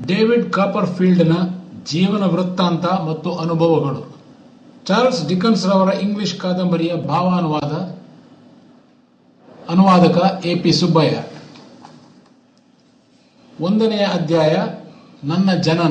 David ಕಾಪರ್ಫೀಲ್ಡ್ನ ಜೀವನ ವೃತ್ತಾಂತ ಮತ್ತು ಅನುಭವಗಳು ಚಾರ್ಲ್ಸ್ ಡಿಕನ್ಸ್ ರವರ ಇಂಗ್ಲಿಷ್ ಕಾದಂಬರಿಯ ಭಾವಾನುವಾದ ಅನುವಾದಕ ಎ ಪಿ ಸುಬ್ಬಯ್ಯ ಒಂದನೆಯ ಅಧ್ಯಾಯ ನನ್ನ ಜನನ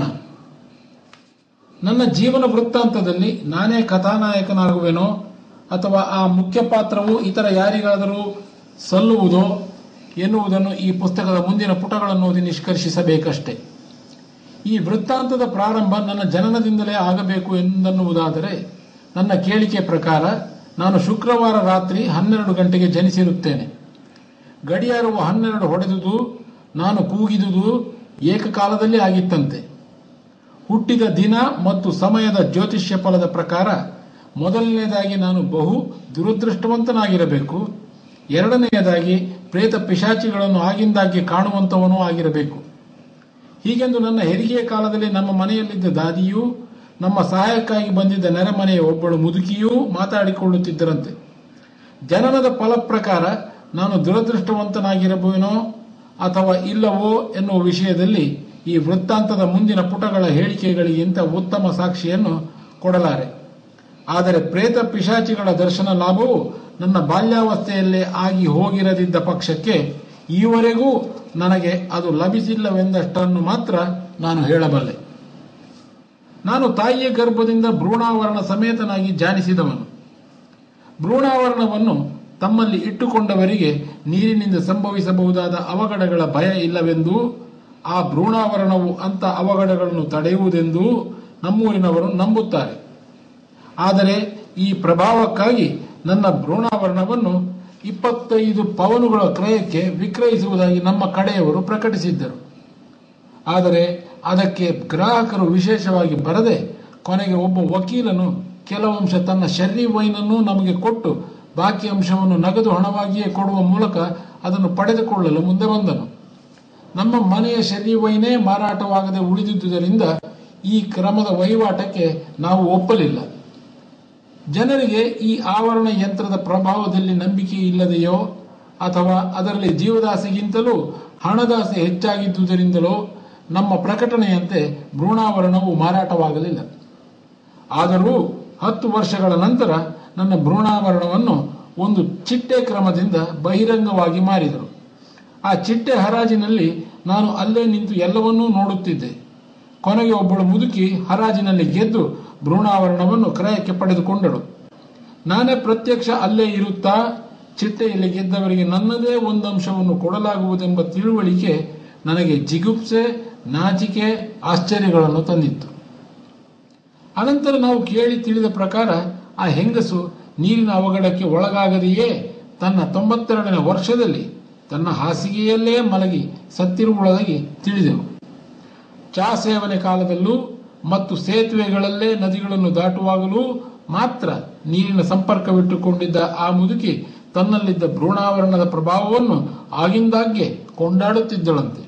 ನನ್ನ ಜೀವನ ವೃತ್ತಾಂತದಲ್ಲಿ ನಾನೇ ಕಥಾನಾಯಕನಾಗುವೆನೋ ಅಥವಾ ಆ ಮುಖ್ಯ ಪಾತ್ರವು ಇತರ ಯಾರಿಗಾದರೂ ಸಲ್ಲುವುದೋ ಎನ್ನುವುದನ್ನು ಈ ಪುಸ್ತಕದ ಮುಂದಿನ ಪುಟಗಳನ್ನು ಓದಿ ನಿಷ್ಕರ್ಷಿಸಬೇಕಷ್ಟೆ ಈ ವೃತ್ತಾಂತದ ಪ್ರಾರಂಭ ನನ್ನ ಜನನದಿಂದಲೇ ಆಗಬೇಕು ಎಂದನ್ನುವುದಾದರೆ ನನ್ನ ಕೇಳಿಕೆ ಪ್ರಕಾರ ನಾನು ಶುಕ್ರವಾರ ರಾತ್ರಿ ಹನ್ನೆರಡು ಗಂಟೆಗೆ ಜನಿಸಿರುತ್ತೇನೆ ಗಡಿಯಾರವು ಹನ್ನೆರಡು ಹೊಡೆದುದು ನಾನು ಕೂಗಿದುದು ಏಕಕಾಲದಲ್ಲಿ ಆಗಿತ್ತಂತೆ ಹುಟ್ಟಿದ ದಿನ ಮತ್ತು ಸಮಯದ ಜ್ಯೋತಿಷ್ಯ ಫಲದ ಪ್ರಕಾರ ಮೊದಲನೆಯದಾಗಿ ನಾನು ಬಹು ದುರದೃಷ್ಟವಂತನಾಗಿರಬೇಕು ಎರಡನೆಯದಾಗಿ ಪ್ರೇತ ಪಿಶಾಚಿಗಳನ್ನು ಆಗಿಂದಾಗ್ಗೆ ಕಾಣುವಂತವನೂ ಆಗಿರಬೇಕು ಹೀಗೆಂದು ನನ್ನ ಹೆರಿಗೆಯ ಕಾಲದಲ್ಲಿ ನಮ್ಮ ಮನೆಯಲ್ಲಿದ್ದ ದಾದಿಯೂ ನಮ್ಮ ಸಹಾಯಕ್ಕಾಗಿ ಬಂದಿದ್ದ ನೆರೆಮನೆಯ ಒಬ್ಬಳು ಮುದುಕಿಯೂ ಮಾತಾಡಿಕೊಳ್ಳುತ್ತಿದ್ದರಂತೆ ಜನನದ ಫಲ ಪ್ರಕಾರ ನಾನು ದುರದೃಷ್ಟವಂತನಾಗಿರಬೇನೋ ಅಥವಾ ಇಲ್ಲವೋ ಎನ್ನುವ ವಿಷಯದಲ್ಲಿ ಈ ವೃತ್ತಾಂತದ ಮುಂದಿನ ಪುಟಗಳ ಹೇಳಿಕೆಗಳಿಗಿಂತ ಉತ್ತಮ ಸಾಕ್ಷಿಯನ್ನು ಕೊಡಲಾರೆ ಆದರೆ ಪ್ರೇತ ಪಿಶಾಚಿಗಳ ದರ್ಶನ ಲಾಭವು ನನ್ನ ಬಾಲ್ಯಾವಸ್ಥೆಯಲ್ಲೇ ಆಗಿ ಹೋಗಿರದಿದ್ದ ಪಕ್ಷಕ್ಕೆ ಈವರೆಗೂ ನನಗೆ ಅದು ಲಭಿಸಿಲ್ಲವೆಂದಷ್ಟನ್ನು ಮಾತ್ರ ನಾನು ಹೇಳಬಲ್ಲೆ ನಾನು ತಾಯಿಯ ಗರ್ಭದಿಂದ ಭ್ರೂಣಾವರಣ ಸಮೇತನಾಗಿ ಜಾನಿಸಿದವನು ಭ್ರೂಣಾವರಣವನ್ನು ತಮ್ಮಲ್ಲಿ ಇಟ್ಟುಕೊಂಡವರಿಗೆ ನೀರಿನಿಂದ ಸಂಭವಿಸಬಹುದಾದ ಅವಘಡಗಳ ಭಯ ಇಲ್ಲವೆಂದೂ ಆ ಭ್ರೂಣಾವರಣವು ಅಂತ ಅವಘಡಗಳನ್ನು ತಡೆಯುವುದೆಂದೂ ನಮ್ಮೂರಿನವರು ನಂಬುತ್ತಾರೆ ಆದರೆ ಈ ಪ್ರಭಾವಕ್ಕಾಗಿ ನನ್ನ ಭ್ರೂಣಾವರಣವನ್ನು ಇಪ್ಪತ್ತೈದು ಪವನುಗಳ ಕ್ರಯಕ್ಕೆ ವಿಕ್ರಯಿಸುವುದಾಗಿ ನಮ್ಮ ಕಡೆಯವರು ಪ್ರಕಟಿಸಿದ್ದರು ಆದರೆ ಅದಕ್ಕೆ ಗ್ರಾಹಕರು ವಿಶೇಷವಾಗಿ ಬರದೆ ಕೊನೆಗೆ ಒಬ್ಬ ವಕೀಲನು ಕೆಲವಂಶ ತನ್ನ ಶರ್ರಿ ವೈನನ್ನು ನಮಗೆ ಕೊಟ್ಟು ಬಾಕಿ ಅಂಶವನ್ನು ನಗದು ಹಣವಾಗಿಯೇ ಕೊಡುವ ಮೂಲಕ ಅದನ್ನು ಪಡೆದುಕೊಳ್ಳಲು ಮುಂದೆ ಬಂದನು ನಮ್ಮ ಮನೆಯ ಶರ್ರಿ ವೈನೇ ಮಾರಾಟವಾಗದೆ ಉಳಿದಿದ್ದುದರಿಂದ ಈ ಕ್ರಮದ ವಹಿವಾಟಕ್ಕೆ ನಾವು ಒಪ್ಪಲಿಲ್ಲ ಜನರಿಗೆ ಈ ಆವರಣ ಯಂತ್ರದ ಪ್ರಭಾವದಲ್ಲಿ ನಂಬಿಕೆ ಇಲ್ಲದೆಯೋ ಅಥವಾ ಅದರಲ್ಲಿ ಜೀವದಾಸೆಗಿಂತಲೂ ಹಣದಾಸೆ ಹೆಚ್ಚಾಗಿದ್ದುದರಿಂದಲೋ ನಮ್ಮ ಪ್ರಕಟಣೆಯಂತೆ ಭ್ರೂಣಾವರಣವು ಮಾರಾಟವಾಗಲಿಲ್ಲ ಆದರೂ ಹತ್ತು ವರ್ಷಗಳ ನಂತರ ನನ್ನ ಭ್ರೂಣಾವರಣವನ್ನು ಒಂದು ಚಿಟ್ಟೆ ಕ್ರಮದಿಂದ ಬಹಿರಂಗವಾಗಿ ಮಾರಿದರು ಆ ಚಿಟ್ಟೆ ಹರಾಜಿನಲ್ಲಿ ನಾನು ಅಲ್ಲೇ ನಿಂತು ಎಲ್ಲವನ್ನೂ ನೋಡುತ್ತಿದ್ದೆ ಕೊನೆಗೆ ಒಬ್ಬಳು ಮುದುಕಿ ಹರಾಜಿನಲ್ಲಿ ಗೆದ್ದು ಭ್ರೂಣಾವರಣವನ್ನು ಕ್ರಯಕ್ಕೆ ಪಡೆದುಕೊಂಡಳು ನಾನೇ ಪ್ರತ್ಯಕ್ಷ ಅಲ್ಲೇ ಇರುತ್ತಾ ಚಿಟ್ಟೆಯಲ್ಲಿ ಗೆದ್ದವರಿಗೆ ನನ್ನದೇ ಒಂದು ಅಂಶವನ್ನು ಕೊಡಲಾಗುವುದೆಂಬ ತಿಳುವಳಿಕೆ ನನಗೆ ಜಿಗುಪ್ಸೆ ನಾಚಿಕೆ ಆಶ್ಚರ್ಯಗಳನ್ನು ತಂದಿತ್ತು ಅನಂತರ ನಾವು ಕೇಳಿ ತಿಳಿದ ಪ್ರಕಾರ ಆ ಹೆಂಗಸು ನೀರಿನ ಅವಘಡಕ್ಕೆ ಒಳಗಾಗದೆಯೇ ತನ್ನ ತೊಂಬತ್ತೆರಡನೇ ವರ್ಷದಲ್ಲಿ ತನ್ನ ಹಾಸಿಗೆಯಲ್ಲೇ ಮಲಗಿ ಸತ್ತಿರುವುದಾಗಿ ತಿಳಿದೆವು ಚಾ ಸೇವನೆ ಕಾಲದಲ್ಲೂ ಮತ್ತು ಸೇತುವೆಗಳಲ್ಲೇ ನದಿಗಳನ್ನು ದಾಟುವಾಗಲೂ ಮಾತ್ರ ನೀರಿನ ಸಂಪರ್ಕವಿಟ್ಟುಕೊಂಡಿದ್ದ ಆ ಮುದುಕಿ ತನ್ನಲ್ಲಿದ್ದ ಭ್ರೂಣಾವರಣದ ಪ್ರಭಾವವನ್ನು ಆಗಿಂದಾಗ್ಗೆ ಕೊಂಡಾಡುತ್ತಿದ್ದಳಂತೆ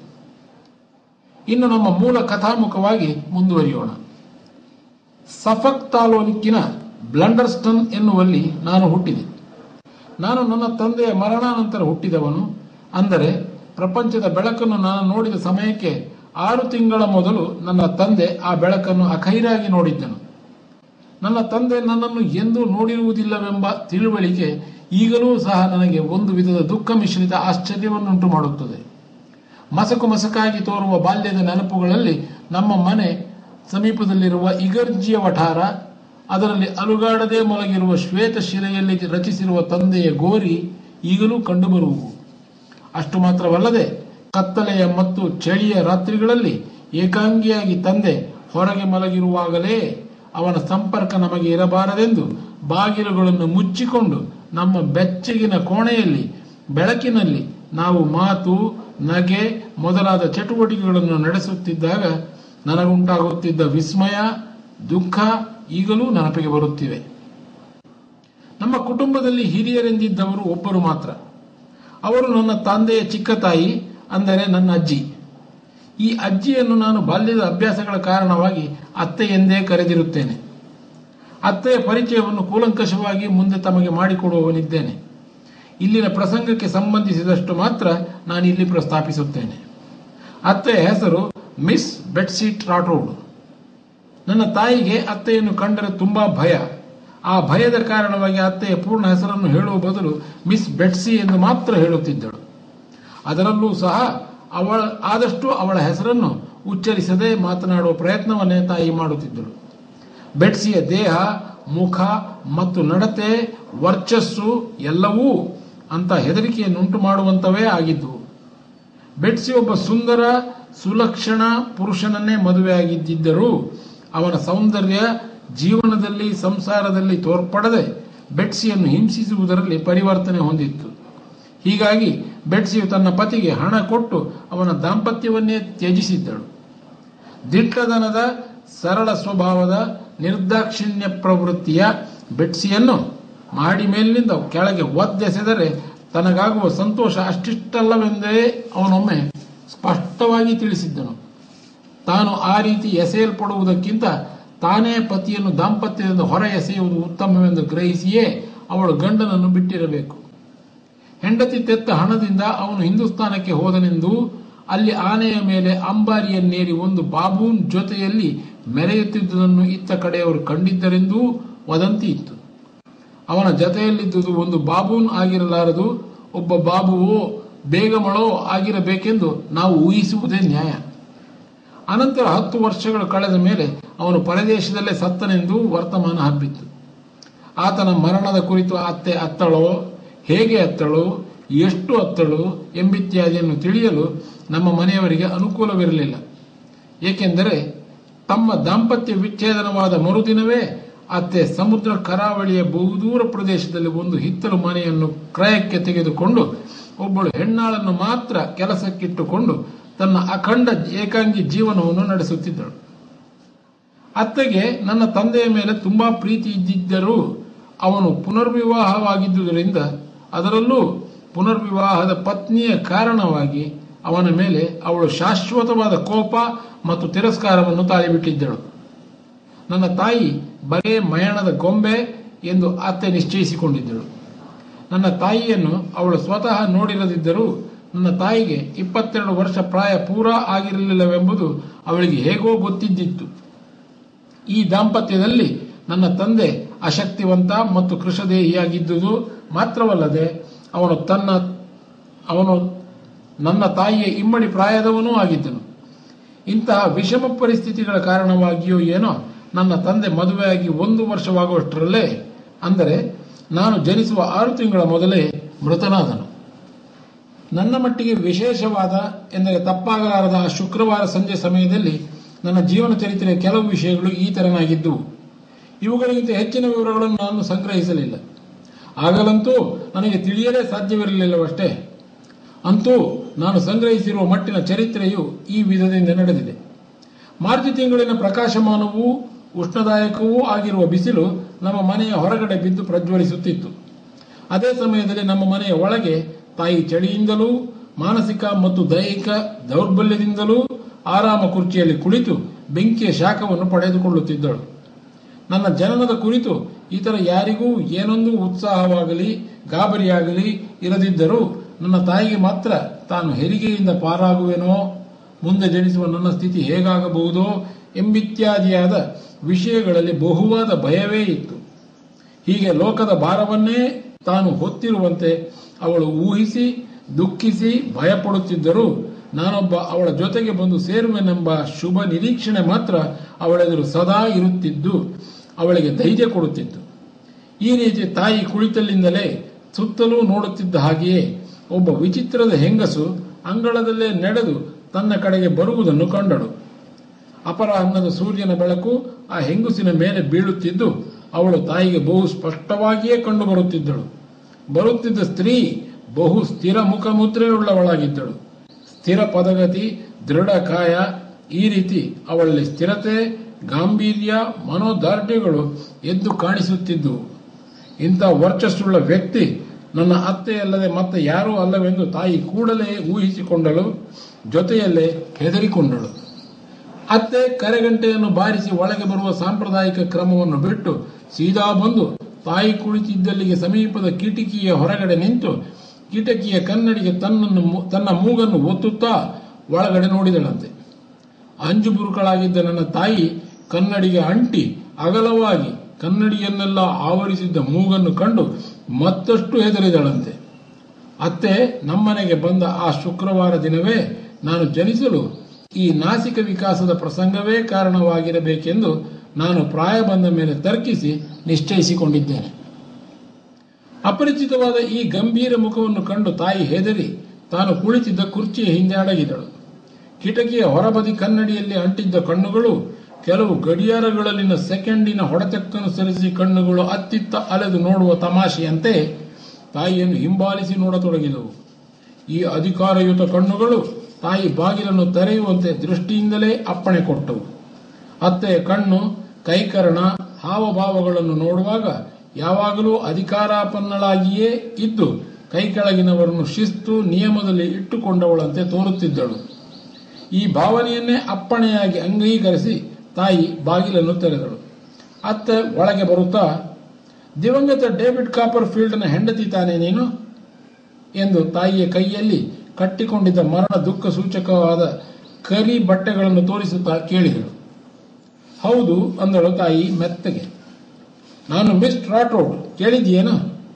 ಇನ್ನು ನಮ್ಮ ಮೂಲ ಕಥಾಮುಖವಾಗಿ ಮುಂದುವರಿಯೋಣ ಸಫಕ್ ತಾಲೂಕಿನ ಬ್ಲಂಡರ್ಸ್ಟನ್ ಎನ್ನುವಲ್ಲಿ ನಾನು ಹುಟ್ಟಿದೆ ನಾನು ನನ್ನ ತಂದೆಯ ಮರಣಾನಂತರ ಹುಟ್ಟಿದವನು ಅಂದರೆ ಪ್ರಪಂಚದ ಬೆಳಕನ್ನು ನಾನು ನೋಡಿದ ಸಮಯಕ್ಕೆ ಆರು ತಿಂಗಳ ಮೊದಲು ನನ್ನ ತಂದೆ ಆ ಬೆಳಕನ್ನು ಅಖೈರಾಗಿ ನೋಡಿದ್ದನು ನನ್ನ ತಂದೆ ನನ್ನನ್ನು ಎಂದೂ ನೋಡಿರುವುದಿಲ್ಲವೆಂಬ ತಿಳುವಳಿಕೆ ಈಗಲೂ ಸಹ ನನಗೆ ಒಂದು ವಿಧದ ದುಃಖ ಮಿಶ್ರಿತ ಆಶ್ಚರ್ಯವನ್ನುಂಟು ಮಾಡುತ್ತದೆ ಮಸಕು ಮಸಕಾಗಿ ತೋರುವ ಬಾಲ್ಯದ ನೆನಪುಗಳಲ್ಲಿ ನಮ್ಮ ಮನೆ ಸಮೀಪದಲ್ಲಿರುವ ಇಗರ್ಜಿಯ ವಠಾರ ಅದರಲ್ಲಿ ಅಲುಗಾಡದೆ ಮಲಗಿರುವ ಶ್ವೇತ ಶಿಲೆಯಲ್ಲಿ ರಚಿಸಿರುವ ತಂದೆಯ ಗೋರಿ ಈಗಲೂ ಕಂಡುಬರುವುವು ಅಷ್ಟು ಮಾತ್ರವಲ್ಲದೆ ಕತ್ತಲೆಯ ಮತ್ತು ಚಳಿಯ ರಾತ್ರಿಗಳಲ್ಲಿ ಏಕಾಂಗಿಯಾಗಿ ತಂದೆ ಹೊರಗೆ ಮಲಗಿರುವಾಗಲೇ ಅವನ ಸಂಪರ್ಕ ನಮಗೆ ಇರಬಾರದೆಂದು ಬಾಗಿಲುಗಳನ್ನು ಮುಚ್ಚಿಕೊಂಡು ನಮ್ಮ ಬೆಚ್ಚಗಿನ ಕೋಣೆಯಲ್ಲಿ ಬೆಳಕಿನಲ್ಲಿ ನಾವು ಮಾತು ನಗೆ ಮೊದಲಾದ ಚಟುವಟಿಕೆಗಳನ್ನು ನಡೆಸುತ್ತಿದ್ದಾಗ ನನಗುಂಟಾಗುತ್ತಿದ್ದ ವಿಸ್ಮಯ ದುಃಖ ಈಗಲೂ ನೆನಪಿಗೆ ಬರುತ್ತಿವೆ ನಮ್ಮ ಕುಟುಂಬದಲ್ಲಿ ಹಿರಿಯರೆಂದಿದ್ದವರು ಒಬ್ಬರು ಮಾತ್ರ ಅವರು ನನ್ನ ತಂದೆಯ ಚಿಕ್ಕ ತಾಯಿ ಅಂದರೆ ನನ್ನ ಅಜ್ಜಿ ಈ ಅಜ್ಜಿಯನ್ನು ನಾನು ಬಾಲ್ಯದ ಅಭ್ಯಾಸಗಳ ಕಾರಣವಾಗಿ ಅತ್ತೆ ಎಂದೇ ಕರೆದಿರುತ್ತೇನೆ ಅತ್ತೆಯ ಪರಿಚಯವನ್ನು ಕೂಲಂಕಷವಾಗಿ ಮುಂದೆ ತಮಗೆ ಮಾಡಿಕೊಡುವವನಿದ್ದೇನೆ ಇಲ್ಲಿನ ಪ್ರಸಂಗಕ್ಕೆ ಸಂಬಂಧಿಸಿದಷ್ಟು ಮಾತ್ರ ನಾನು ಇಲ್ಲಿ ಪ್ರಸ್ತಾಪಿಸುತ್ತೇನೆ ಅತ್ತೆಯ ಹೆಸರು ಮಿಸ್ ಬೆಟ್ಸಿ ಟ್ರಾಟೋಡ್ ನನ್ನ ತಾಯಿಗೆ ಅತ್ತೆಯನ್ನು ಕಂಡರೆ ತುಂಬಾ ಭಯ ಆ ಭಯದ ಕಾರಣವಾಗಿ ಅತ್ತೆಯ ಪೂರ್ಣ ಹೆಸರನ್ನು ಹೇಳುವ ಬದಲು ಮಿಸ್ ಬೆಟ್ಸಿ ಎಂದು ಮಾತ್ರ ಹೇಳುತ್ತಿದ್ದಳು ಅದರಲ್ಲೂ ಸಹ ಅವಳ ಆದಷ್ಟು ಅವಳ ಹೆಸರನ್ನು ಉಚ್ಚರಿಸದೆ ಮಾತನಾಡುವ ಪ್ರಯತ್ನವನ್ನೇ ತಾಯಿ ಮಾಡುತ್ತಿದ್ದಳು ಬೆಟ್ಸಿಯ ದೇಹ ಮುಖ ಮತ್ತು ನಡತೆ ವರ್ಚಸ್ಸು ಎಲ್ಲವೂ ಅಂತ ಹೆದರಿಕೆಯನ್ನುಂಟು ಮಾಡುವಂತವೇ ಆಗಿದ್ದವು ಬೆಟ್ಸಿ ಒಬ್ಬ ಸುಂದರ ಸುಲಕ್ಷಣ ಪುರುಷನನ್ನೇ ಮದುವೆಯಾಗಿದ್ದರೂ ಅವನ ಸೌಂದರ್ಯ ಜೀವನದಲ್ಲಿ ಸಂಸಾರದಲ್ಲಿ ತೋರ್ಪಡದೆ ಬೆಟ್ಸಿಯನ್ನು ಹಿಂಸಿಸುವುದರಲ್ಲಿ ಪರಿವರ್ತನೆ ಹೊಂದಿತ್ತು ಹೀಗಾಗಿ ಬೆಟ್ಸಿಯು ತನ್ನ ಪತಿಗೆ ಹಣ ಕೊಟ್ಟು ಅವನ ದಾಂಪತ್ಯವನ್ನೇ ತ್ಯಜಿಸಿದ್ದಳು ದಿಟ್ಟದನದ ಸರಳ ಸ್ವಭಾವದ ನಿರ್ದಾಕ್ಷಿಣ್ಯ ಪ್ರವೃತ್ತಿಯ ಬೆಟ್ಸಿಯನ್ನು ಮಾಡಿ ಮೇಲಿನಿಂದ ಕೆಳಗೆ ಒದ್ದೆಸೆದರೆ ತನಗಾಗುವ ಸಂತೋಷ ಅಷ್ಟಿಷ್ಟಲ್ಲವೆಂದೇ ಅವನೊಮ್ಮೆ ಸ್ಪಷ್ಟವಾಗಿ ತಿಳಿಸಿದ್ದನು ತಾನು ಆ ರೀತಿ ಎಸೆಯಲ್ಪಡುವುದಕ್ಕಿಂತ ತಾನೇ ಪತಿಯನ್ನು ದಾಂಪತ್ಯದಿಂದ ಹೊರ ಎಸೆಯುವುದು ಉತ್ತಮವೆಂದು ಗ್ರಹಿಸಿಯೇ ಅವಳು ಗಂಡನನ್ನು ಬಿಟ್ಟಿರಬೇಕು ಹೆಂಡತಿ ತೆತ್ತ ಹಣದಿಂದ ಅವನು ಹಿಂದೂಸ್ತಾನಕ್ಕೆ ಹೋದನೆಂದು ಅಲ್ಲಿ ಆನೆಯ ಮೇಲೆ ಅಂಬಾರಿಯನ್ನೇರಿ ಒಂದು ಬಾಬೂನ್ ಜೊತೆಯಲ್ಲಿ ಮೆರೆಯುತ್ತಿದ್ದುದನ್ನು ಇತ್ತ ಕಡೆಯವರು ಕಂಡಿದ್ದರೆಂದೂ ವದಂತಿ ಇತ್ತು ಅವನ ಜೊತೆಯಲ್ಲಿದ್ದುದು ಒಂದು ಬಾಬೂನ್ ಆಗಿರಲಾರದು ಒಬ್ಬ ಬಾಬುವೋ ಬೇಗಮಳೋ ಆಗಿರಬೇಕೆಂದು ನಾವು ಊಹಿಸುವುದೇ ನ್ಯಾಯ ಅನಂತರ ಹತ್ತು ವರ್ಷಗಳು ಕಳೆದ ಮೇಲೆ ಅವನು ಪರದೇಶದಲ್ಲೇ ಸತ್ತನೆಂದು ವರ್ತಮಾನ ಹಬ್ಬಿತ್ತು ಆತನ ಮರಣದ ಕುರಿತು ಅತ್ತೆ ಅತ್ತಳೋ ಹೇಗೆ ಅತ್ತಳು ಎಷ್ಟು ಅತ್ತಳು ಎಂಬಿತ್ಯಾದಿಯನ್ನು ತಿಳಿಯಲು ನಮ್ಮ ಮನೆಯವರಿಗೆ ಅನುಕೂಲವಿರಲಿಲ್ಲ ಏಕೆಂದರೆ ತಮ್ಮ ದಾಂಪತ್ಯ ವಿಚ್ಛೇದನವಾದ ಮರುದಿನವೇ ಅತ್ತೆ ಸಮುದ್ರ ಕರಾವಳಿಯ ಬಹುದೂರ ಪ್ರದೇಶದಲ್ಲಿ ಒಂದು ಹಿತ್ತಲು ಮನೆಯನ್ನು ಕ್ರಯಕ್ಕೆ ತೆಗೆದುಕೊಂಡು ಒಬ್ಬಳು ಹೆಣ್ಣಾಳನ್ನು ಮಾತ್ರ ಕೆಲಸಕ್ಕಿಟ್ಟುಕೊಂಡು ತನ್ನ ಅಖಂಡ ಏಕಾಂಗಿ ಜೀವನವನ್ನು ನಡೆಸುತ್ತಿದ್ದಳು ಅತ್ತೆಗೆ ನನ್ನ ತಂದೆಯ ಮೇಲೆ ತುಂಬಾ ಪ್ರೀತಿ ಇದ್ದಿದ್ದರೂ ಅವನು ಪುನರ್ವಿವಾಹವಾಗಿದ್ದುದರಿಂದ ಅದರಲ್ಲೂ ಪುನರ್ವಿವಾಹದ ಪತ್ನಿಯ ಕಾರಣವಾಗಿ ಅವನ ಮೇಲೆ ಅವಳು ಶಾಶ್ವತವಾದ ಕೋಪ ಮತ್ತು ತಿರಸ್ಕಾರವನ್ನು ತಾಳಿಬಿಟ್ಟಿದ್ದಳು ನನ್ನ ತಾಯಿ ಬರೇ ಮಯಣದ ಗೊಂಬೆ ಎಂದು ಅತ್ತೆ ನಿಶ್ಚಯಿಸಿಕೊಂಡಿದ್ದಳು ನನ್ನ ತಾಯಿಯನ್ನು ಅವಳು ಸ್ವತಃ ನೋಡಿರದಿದ್ದರೂ ನನ್ನ ತಾಯಿಗೆ ಇಪ್ಪತ್ತೆರಡು ವರ್ಷ ಪ್ರಾಯ ಪೂರಾ ಆಗಿರಲಿಲ್ಲವೆಂಬುದು ಅವಳಿಗೆ ಹೇಗೋ ಗೊತ್ತಿದ್ದಿತ್ತು ಈ ದಾಂಪತ್ಯದಲ್ಲಿ ನನ್ನ ತಂದೆ ಅಶಕ್ತಿವಂತ ಮತ್ತು ಕೃಷದೇಹಿಯಾಗಿದ್ದುದು ಮಾತ್ರವಲ್ಲದೆ ಅವನು ತನ್ನ ಅವನು ನನ್ನ ತಾಯಿಯ ಇಮ್ಮಡಿ ಪ್ರಾಯದವನೂ ಆಗಿದ್ದನು ಇಂತಹ ವಿಷಮ ಪರಿಸ್ಥಿತಿಗಳ ಕಾರಣವಾಗಿಯೋ ಏನೋ ನನ್ನ ತಂದೆ ಮದುವೆಯಾಗಿ ಒಂದು ವರ್ಷವಾಗುವಷ್ಟರಲ್ಲೇ ಅಂದರೆ ನಾನು ಜನಿಸುವ ಆರು ತಿಂಗಳ ಮೊದಲೇ ಮೃತನಾದನು ನನ್ನ ಮಟ್ಟಿಗೆ ವಿಶೇಷವಾದ ಎಂದರೆ ತಪ್ಪಾಗಲಾರದ ಆ ಶುಕ್ರವಾರ ಸಂಜೆ ಸಮಯದಲ್ಲಿ ನನ್ನ ಜೀವನ ಚರಿತ್ರೆಯ ಕೆಲವು ವಿಷಯಗಳು ಈ ತೆರನಾಗಿದ್ದವು ಇವುಗಳಿಗಿಂತ ಹೆಚ್ಚಿನ ವಿವರಗಳನ್ನು ನಾನು ಸಂಗ್ರಹಿಸಲಿಲ್ಲ ಆಗಲಂತೂ ನನಗೆ ತಿಳಿಯಲೇ ಸಾಧ್ಯವಿರಲಿಲ್ಲವಷ್ಟೇ ಅಂತೂ ನಾನು ಸಂಗ್ರಹಿಸಿರುವ ಮಟ್ಟಿನ ಚರಿತ್ರೆಯು ಈ ವಿಧದಿಂದ ನಡೆದಿದೆ ಮಾರ್ಚ್ ತಿಂಗಳಿನ ಪ್ರಕಾಶಮಾನವೂ ಉಷ್ಣದಾಯಕವೂ ಆಗಿರುವ ಬಿಸಿಲು ನಮ್ಮ ಮನೆಯ ಹೊರಗಡೆ ಬಿದ್ದು ಪ್ರಜ್ವಲಿಸುತ್ತಿತ್ತು ಅದೇ ಸಮಯದಲ್ಲಿ ನಮ್ಮ ಮನೆಯ ಒಳಗೆ ತಾಯಿ ಚಳಿಯಿಂದಲೂ ಮಾನಸಿಕ ಮತ್ತು ದೈಹಿಕ ದೌರ್ಬಲ್ಯದಿಂದಲೂ ಆರಾಮ ಕುರ್ಚಿಯಲ್ಲಿ ಕುಳಿತು ಬೆಂಕಿಯ ಶಾಖವನ್ನು ಪಡೆದುಕೊಳ್ಳುತ್ತಿದ್ದಳು ನನ್ನ ಜನನದ ಕುರಿತು ಇತರ ಯಾರಿಗೂ ಏನೊಂದು ಉತ್ಸಾಹವಾಗಲಿ ಗಾಬರಿಯಾಗಲಿ ಇರದಿದ್ದರೂ ನನ್ನ ತಾಯಿಗೆ ಮಾತ್ರ ತಾನು ಹೆರಿಗೆಯಿಂದ ಪಾರಾಗುವೆನೋ ಮುಂದೆ ಜನಿಸುವ ನನ್ನ ಸ್ಥಿತಿ ಹೇಗಾಗಬಹುದೋ ಎಂಬಿತ್ಯಾದಿಯಾದ ವಿಷಯಗಳಲ್ಲಿ ಬಹುವಾದ ಭಯವೇ ಇತ್ತು ಹೀಗೆ ಲೋಕದ ಭಾರವನ್ನೇ ತಾನು ಹೊತ್ತಿರುವಂತೆ ಅವಳು ಊಹಿಸಿ ದುಃಖಿಸಿ ಭಯಪಡುತ್ತಿದ್ದರೂ ನಾನೊಬ್ಬ ಅವಳ ಜೊತೆಗೆ ಬಂದು ಸೇರುವೆನೆಂಬ ಶುಭ ನಿರೀಕ್ಷಣೆ ಮಾತ್ರ ಅವಳೆದುರು ಸದಾ ಇರುತ್ತಿದ್ದು ಅವಳಿಗೆ ಧೈರ್ಯ ಕೊಡುತ್ತಿತ್ತು ಈ ರೀತಿ ತಾಯಿ ಕುಳಿತಲ್ಲಿಂದಲೇ ಸುತ್ತಲೂ ನೋಡುತ್ತಿದ್ದ ಹಾಗೆಯೇ ಒಬ್ಬ ವಿಚಿತ್ರದ ಹೆಂಗಸು ಅಂಗಳದಲ್ಲೇ ನಡೆದು ತನ್ನ ಕಡೆಗೆ ಬರುವುದನ್ನು ಕಂಡಳು ಅಪರಾಹ್ನದ ಸೂರ್ಯನ ಬೆಳಕು ಆ ಹೆಂಗುಸಿನ ಮೇಲೆ ಬೀಳುತ್ತಿದ್ದು ಅವಳು ತಾಯಿಗೆ ಬಹು ಸ್ಪಷ್ಟವಾಗಿಯೇ ಕಂಡು ಬರುತ್ತಿದ್ದಳು ಬರುತ್ತಿದ್ದ ಸ್ತ್ರೀ ಬಹು ಸ್ಥಿರ ಮುಖಮುದ್ರೆಯುಳ್ಳವಳಾಗಿದ್ದಳು ಸ್ಥಿರ ಪದಗತಿ ದೃಢ ಕಾಯ ಈ ರೀತಿ ಅವಳಲ್ಲಿ ಸ್ಥಿರತೆ ಗಾಂಭೀರ್ಯ ಮನೋದಾರ್ಢ್ಯಗಳು ಎದ್ದು ಕಾಣಿಸುತ್ತಿದ್ದುವು ಇಂಥ ವರ್ಚಸ್ಸುಳ್ಳ ವ್ಯಕ್ತಿ ನನ್ನ ಅತ್ತೆಯಲ್ಲದೆ ಮತ್ತೆ ಯಾರೂ ಅಲ್ಲವೆಂದು ತಾಯಿ ಕೂಡಲೇ ಊಹಿಸಿಕೊಂಡಳು ಜೊತೆಯಲ್ಲೇ ಹೆದರಿಕೊಂಡಳು ಅತ್ತೆ ಕರೆಗಂಟೆಯನ್ನು ಬಾರಿಸಿ ಒಳಗೆ ಬರುವ ಸಾಂಪ್ರದಾಯಿಕ ಕ್ರಮವನ್ನು ಬಿಟ್ಟು ಸೀದಾ ಬಂದು ತಾಯಿ ಕುಳಿತಿದ್ದಲ್ಲಿಗೆ ಸಮೀಪದ ಕಿಟಕಿಯ ಹೊರಗಡೆ ನಿಂತು ಕಿಟಕಿಯ ಕನ್ನಡಿಗೆ ತನ್ನನ್ನು ಮೂ- ತನ್ನ ಮೂಗನ್ನು ಒತ್ತುತ್ತಾ ಒಳಗಡೆ ನೋಡಿದಳಂತೆ ಅಂಜುಬುರುಕಳಾಗಿದ್ದ ನನ್ನ ತಾಯಿ ಕನ್ನಡಿಗೆ ಅಂಟಿ ಅಗಲವಾಗಿ ಕನ್ನಡಿಯನ್ನೆಲ್ಲ ಆವರಿಸಿದ್ದ ಮೂಗನ್ನು ಕಂಡು ಮತ್ತಷ್ಟು ಹೆದರಿದಳಂತೆ ಅತ್ತೆ ನಮ್ಮನೆಗೆ ಬಂದ ಆ ಶುಕ್ರವಾರ ದಿನವೇ ನಾನು ಜನಿಸಲು ಈ ನಾಸಿಕ ವಿಕಾಸದ ಪ್ರಸಂಗವೇ ಕಾರಣವಾಗಿರಬೇಕೆಂದು ನಾನು ಪ್ರಾಯ ಬಂದ ಮೇಲೆ ತರ್ಕಿಸಿ ನಿಶ್ಚಯಿಸಿಕೊಂಡಿದ್ದೇನೆ ಅಪರಿಚಿತವಾದ ಈ ಗಂಭೀರ ಮುಖವನ್ನು ಕಂಡು ತಾಯಿ ಹೆದರಿ ತಾನು ಕುಳಿತಿದ್ದ ಕುರ್ಚಿಯ ಹಿಂದೆ ಅಡಗಿದಳು ಕಿಟಕಿಯ ಹೊರಬದಿ ಕನ್ನಡಿಯಲ್ಲಿ ಅಂಟಿದ್ದ ಕಣ್ಣುಗಳು ಕೆಲವು ಗಡಿಯಾರಗಳಲ್ಲಿನ ಸೆಕೆಂಡಿನ ಹೊಡೆತಕ್ಕನುಸರಿಸಿ ಕಣ್ಣುಗಳು ಅತ್ತಿತ್ತ ಅಲೆದು ನೋಡುವ ತಮಾಷೆಯಂತೆ ತಾಯಿಯನ್ನು ಹಿಂಬಾಲಿಸಿ ನೋಡತೊಡಗಿದವು ಈ ಅಧಿಕಾರಯುತ ಕಣ್ಣುಗಳು ತಾಯಿ ಬಾಗಿಲನ್ನು ತೆರೆಯುವಂತೆ ದೃಷ್ಟಿಯಿಂದಲೇ ಅಪ್ಪಣೆ ಕೊಟ್ಟವು ಅತ್ತೆಯ ಕಣ್ಣು ಕೈಕರಣ ಹಾವಭಾವಗಳನ್ನು ನೋಡುವಾಗ ಯಾವಾಗಲೂ ಅಧಿಕಾರಾಪನ್ನಳಾಗಿಯೇ ಇದ್ದು ಕೈ ಕೆಳಗಿನವರನ್ನು ಶಿಸ್ತು ನಿಯಮದಲ್ಲಿ ಇಟ್ಟುಕೊಂಡವಳಂತೆ ತೋರುತ್ತಿದ್ದಳು ಈ ಭಾವನೆಯನ್ನೇ ಅಪ್ಪಣೆಯಾಗಿ ಅಂಗೀಕರಿಸಿ ತಾಯಿ ಬಾಗಿಲನ್ನು ತೆರೆದಳು ಅತ್ತೆ ಒಳಗೆ ಬರುತ್ತಾ ದಿವಂಗತ ಡೇವಿಡ್ ಕಾಪರ್ ಫೀಲ್ಡ್ನ ಹೆಂಡತಿ ತಾನೇ ನೀನು ಎಂದು ತಾಯಿಯ ಕೈಯಲ್ಲಿ ಕಟ್ಟಿಕೊಂಡಿದ್ದ ಮರಣ ದುಃಖ ಸೂಚಕವಾದ ಕರಿ ಬಟ್ಟೆಗಳನ್ನು ತೋರಿಸುತ್ತಾ ಕೇಳಿದಳು ಹೌದು ಅಂದಳು ತಾಯಿ ಮೆತ್ತಗೆ ನಾನು ಮಿಸ್ ರಾಠೋಡ್ ಕೇಳಿದೆಯೇನು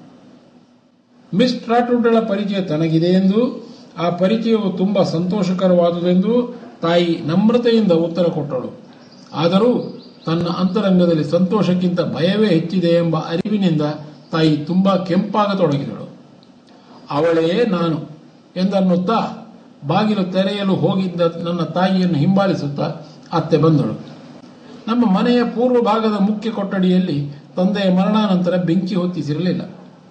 ಮಿಸ್ ರಾಠೋಡ್ಗಳ ಪರಿಚಯ ತನಗಿದೆ ಎಂದು ಆ ಪರಿಚಯವು ತುಂಬಾ ಸಂತೋಷಕರವಾದುದೆಂದು ತಾಯಿ ನಮ್ರತೆಯಿಂದ ಉತ್ತರ ಕೊಟ್ಟಳು ಆದರೂ ತನ್ನ ಅಂತರಂಗದಲ್ಲಿ ಸಂತೋಷಕ್ಕಿಂತ ಭಯವೇ ಹೆಚ್ಚಿದೆ ಎಂಬ ಅರಿವಿನಿಂದ ತಾಯಿ ತುಂಬಾ ಕೆಂಪಾಗತೊಡಗಿದಳು ಅವಳೇ ನಾನು ಎಂದನ್ನುತ್ತಾ ಬಾಗಿಲು ತೆರೆಯಲು ಹೋಗಿದ್ದ ನನ್ನ ತಾಯಿಯನ್ನು ಹಿಂಬಾಲಿಸುತ್ತಾ ಅತ್ತೆ ಬಂದಳು ನಮ್ಮ ಮನೆಯ ಪೂರ್ವ ಭಾಗದ ಮುಖ್ಯ ಕೊಠಡಿಯಲ್ಲಿ ತಂದೆಯ ಮರಣಾನಂತರ ಬೆಂಕಿ ಹೊತ್ತಿಸಿರಲಿಲ್ಲ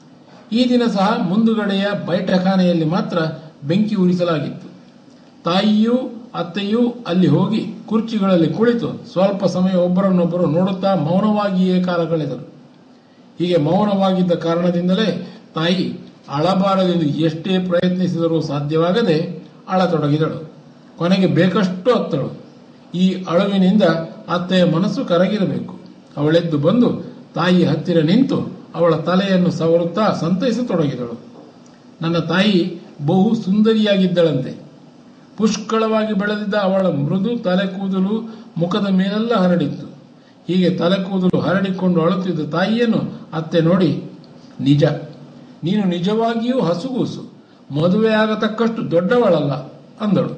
ಈ ದಿನ ಸಹ ಮುಂದುಗಡೆಯ ಬೈಠಖಾನೆಯಲ್ಲಿ ಮಾತ್ರ ಬೆಂಕಿ ಉರಿಸಲಾಗಿತ್ತು ತಾಯಿಯೂ ಅತ್ತೆಯೂ ಅಲ್ಲಿ ಹೋಗಿ ಕುರ್ಚಿಗಳಲ್ಲಿ ಕುಳಿತು ಸ್ವಲ್ಪ ಸಮಯ ಒಬ್ಬರನ್ನೊಬ್ಬರು ನೋಡುತ್ತಾ ಮೌನವಾಗಿಯೇ ಕಾಲ ಕಳೆದರು ಹೀಗೆ ಮೌನವಾಗಿದ್ದ ಕಾರಣದಿಂದಲೇ ತಾಯಿ ಅಳಬಾರದೆಂದು ಎಷ್ಟೇ ಪ್ರಯತ್ನಿಸಿದರೂ ಸಾಧ್ಯವಾಗದೆ ಅಳತೊಡಗಿದಳು ಕೊನೆಗೆ ಬೇಕಷ್ಟು ಅತ್ತಳು ಈ ಅಳುವಿನಿಂದ ಅತ್ತೆಯ ಮನಸ್ಸು ಕರಗಿರಬೇಕು ಅವಳೆದ್ದು ಬಂದು ತಾಯಿ ಹತ್ತಿರ ನಿಂತು ಅವಳ ತಲೆಯನ್ನು ಸವರುತ್ತಾ ಸಂತೈಸತೊಡಗಿದಳು ನನ್ನ ತಾಯಿ ಬಹು ಸುಂದರಿಯಾಗಿದ್ದಳಂತೆ ಪುಷ್ಕಳವಾಗಿ ಬೆಳೆದಿದ್ದ ಅವಳ ಮೃದು ತಲೆ ಕೂದಲು ಮುಖದ ಮೇಲೆಲ್ಲ ಹರಡಿತ್ತು ಹೀಗೆ ತಲೆ ಕೂದಲು ಹರಡಿಕೊಂಡು ಅಳುತ್ತಿದ್ದ ತಾಯಿಯನ್ನು ಅತ್ತೆ ನೋಡಿ ನಿಜ ನೀನು ನಿಜವಾಗಿಯೂ ಹಸುಗೂಸು ಮದುವೆಯಾಗತಕ್ಕಷ್ಟು ದೊಡ್ಡವಳಲ್ಲ ಅಂದಳು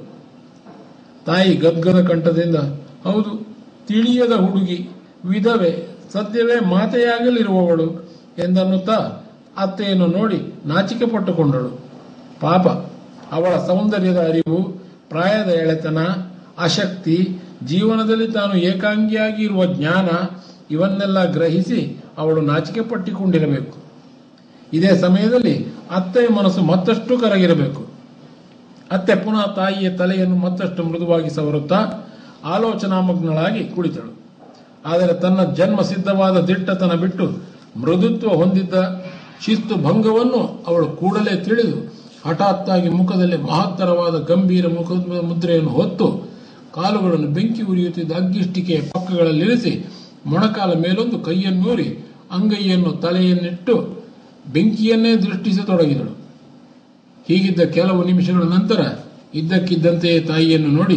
ತಾಯಿ ಗದ್ಗದ ಕಂಠದಿಂದ ಹೌದು ತಿಳಿಯದ ಹುಡುಗಿ ವಿಧವೆ ಸದ್ಯವೇ ಮಾತೆಯಾಗಲಿರುವವಳು ಎಂದನ್ನುತ್ತಾ ಅತ್ತೆಯನ್ನು ನೋಡಿ ನಾಚಿಕೆ ಪಟ್ಟುಕೊಂಡಳು ಪಾಪ ಅವಳ ಸೌಂದರ್ಯದ ಅರಿವು ಪ್ರಾಯದ ಎಳೆತನ ಅಶಕ್ತಿ ಜೀವನದಲ್ಲಿ ತಾನು ಏಕಾಂಗಿಯಾಗಿ ಇರುವ ಜ್ಞಾನ ಇವನ್ನೆಲ್ಲ ಗ್ರಹಿಸಿ ಅವಳು ನಾಚಿಕೆ ಪಟ್ಟಿಕೊಂಡಿರಬೇಕು ಇದೇ ಸಮಯದಲ್ಲಿ ಅತ್ತೆಯ ಮನಸ್ಸು ಮತ್ತಷ್ಟು ಕರಗಿರಬೇಕು ಅತ್ತೆ ಪುನಃ ತಾಯಿಯ ತಲೆಯನ್ನು ಮತ್ತಷ್ಟು ಮೃದುವಾಗಿ ಸವರುತ್ತಾ ಆಲೋಚನಾಮಗ್ನಳಾಗಿ ಕುಳಿತಳು ಆದರೆ ತನ್ನ ಜನ್ಮ ಸಿದ್ಧವಾದ ದಿಟ್ಟತನ ಬಿಟ್ಟು ಮೃದುತ್ವ ಹೊಂದಿದ್ದ ಶಿಸ್ತು ಭಂಗವನ್ನು ಅವಳು ಕೂಡಲೇ ತಿಳಿದು ಹಠಾತ್ತಾಗಿ ಮುಖದಲ್ಲಿ ಮಹತ್ತರವಾದ ಗಂಭೀರ ಮುಖದ ಮುದ್ರೆಯನ್ನು ಹೊತ್ತು ಕಾಲುಗಳನ್ನು ಬೆಂಕಿ ಉರಿಯುತ್ತಿದ್ದ ಅಗ್ಗಿಷ್ಟಿಕೆಯ ಪಕ್ಕಗಳಲ್ಲಿರಿಸಿ ಮೊಣಕಾಲ ಮೇಲೊಂದು ಕೈಯನ್ನೂರಿ ಅಂಗೈಯನ್ನು ತಲೆಯನ್ನಿಟ್ಟು ಬೆಂಕಿಯನ್ನೇ ದೃಷ್ಟಿಸತೊಡಗಿದಳು ಹೀಗಿದ್ದ ಕೆಲವು ನಿಮಿಷಗಳ ನಂತರ ಇದ್ದಕ್ಕಿದ್ದಂತೆಯೇ ತಾಯಿಯನ್ನು ನೋಡಿ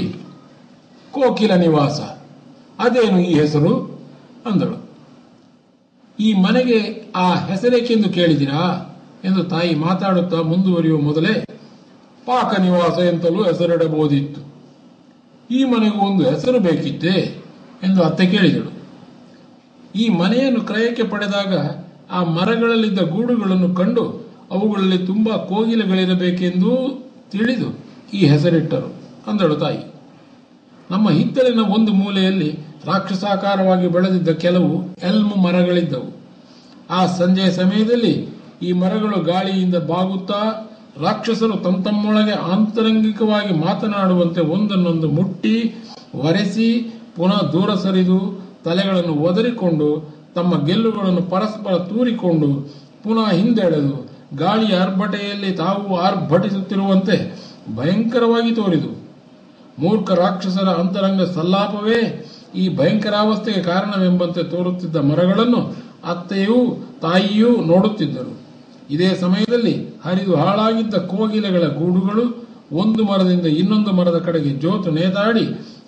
ಕೋಕಿಲ ನಿವಾಸ ಅದೇನು ಈ ಹೆಸರು ಅಂದಳು ಈ ಮನೆಗೆ ಆ ಹೆಸರೇಕೆಂದು ಕೇಳಿದಿರಾ ಎಂದು ತಾಯಿ ಮಾತಾಡುತ್ತಾ ಮುಂದುವರಿಯುವ ಮೊದಲೇ ಪಾಕ ನಿವಾಸ ಎಂತಲೂ ಹೆಸರಿಡಬಹುದಿತ್ತು ಈ ಮನೆಗೂ ಒಂದು ಹೆಸರು ಬೇಕಿತ್ತೇ ಎಂದು ಅತ್ತೆ ಕೇಳಿದಳು ಈ ಮನೆಯನ್ನು ಕ್ರಯಕ್ಕೆ ಪಡೆದಾಗ ಆ ಮರಗಳಲ್ಲಿದ್ದ ಗೂಡುಗಳನ್ನು ಕಂಡು ಅವುಗಳಲ್ಲಿ ತುಂಬಾ ಕೋಗಿಲೆಗಳಿರಬೇಕೆಂದು ತಿಳಿದು ಈ ಹೆಸರಿಟ್ಟರು ಅಂದಳು ತಾಯಿ ನಮ್ಮ ಹಿತ್ತಲಿನ ಒಂದು ಮೂಲೆಯಲ್ಲಿ ರಾಕ್ಷಸಾಕಾರವಾಗಿ ಬೆಳೆದಿದ್ದ ಕೆಲವು ಎಲ್ಮು ಮರಗಳಿದ್ದವು ಆ ಸಂಜೆಯ ಸಮಯದಲ್ಲಿ ಈ ಮರಗಳು ಗಾಳಿಯಿಂದ ಬಾಗುತ್ತಾ ರಾಕ್ಷಸರು ತಮ್ಮ ತಮ್ಮೊಳಗೆ ಆಂತರಂಗಿಕವಾಗಿ ಮಾತನಾಡುವಂತೆ ಒಂದನ್ನೊಂದು ಮುಟ್ಟಿ ಒರೆಸಿ ಪುನಃ ದೂರ ಸರಿದು ತಲೆಗಳನ್ನು ಒದರಿಕೊಂಡು ತಮ್ಮ ಗೆಲ್ಲುಗಳನ್ನು ಪರಸ್ಪರ ತೂರಿಕೊಂಡು ಪುನಃ ಹಿಂದೆಳೆದು ಗಾಳಿಯ ಆರ್ಭಟೆಯಲ್ಲಿ ತಾವು ಆರ್ಭಟಿಸುತ್ತಿರುವಂತೆ ಭಯಂಕರವಾಗಿ ತೋರಿದು ಮೂರ್ಖ ರಾಕ್ಷಸರ ಅಂತರಂಗ ಸಲ್ಲಾಪವೇ ಈ ಭಯಂಕರಾವಸ್ಥೆಗೆ ಕಾರಣವೆಂಬಂತೆ ತೋರುತ್ತಿದ್ದ ಮರಗಳನ್ನು ಅತ್ತೆಯೂ ತಾಯಿಯೂ ನೋಡುತ್ತಿದ್ದರು ಇದೇ ಸಮಯದಲ್ಲಿ ಹರಿದು ಹಾಳಾಗಿದ್ದ ಕೋಗಿಲೆಗಳ ಗೂಡುಗಳು ಒಂದು ಮರದಿಂದ ಇನ್ನೊಂದು ಮರದ ಕಡೆಗೆ ಜೋತು ನೇತಾಡಿ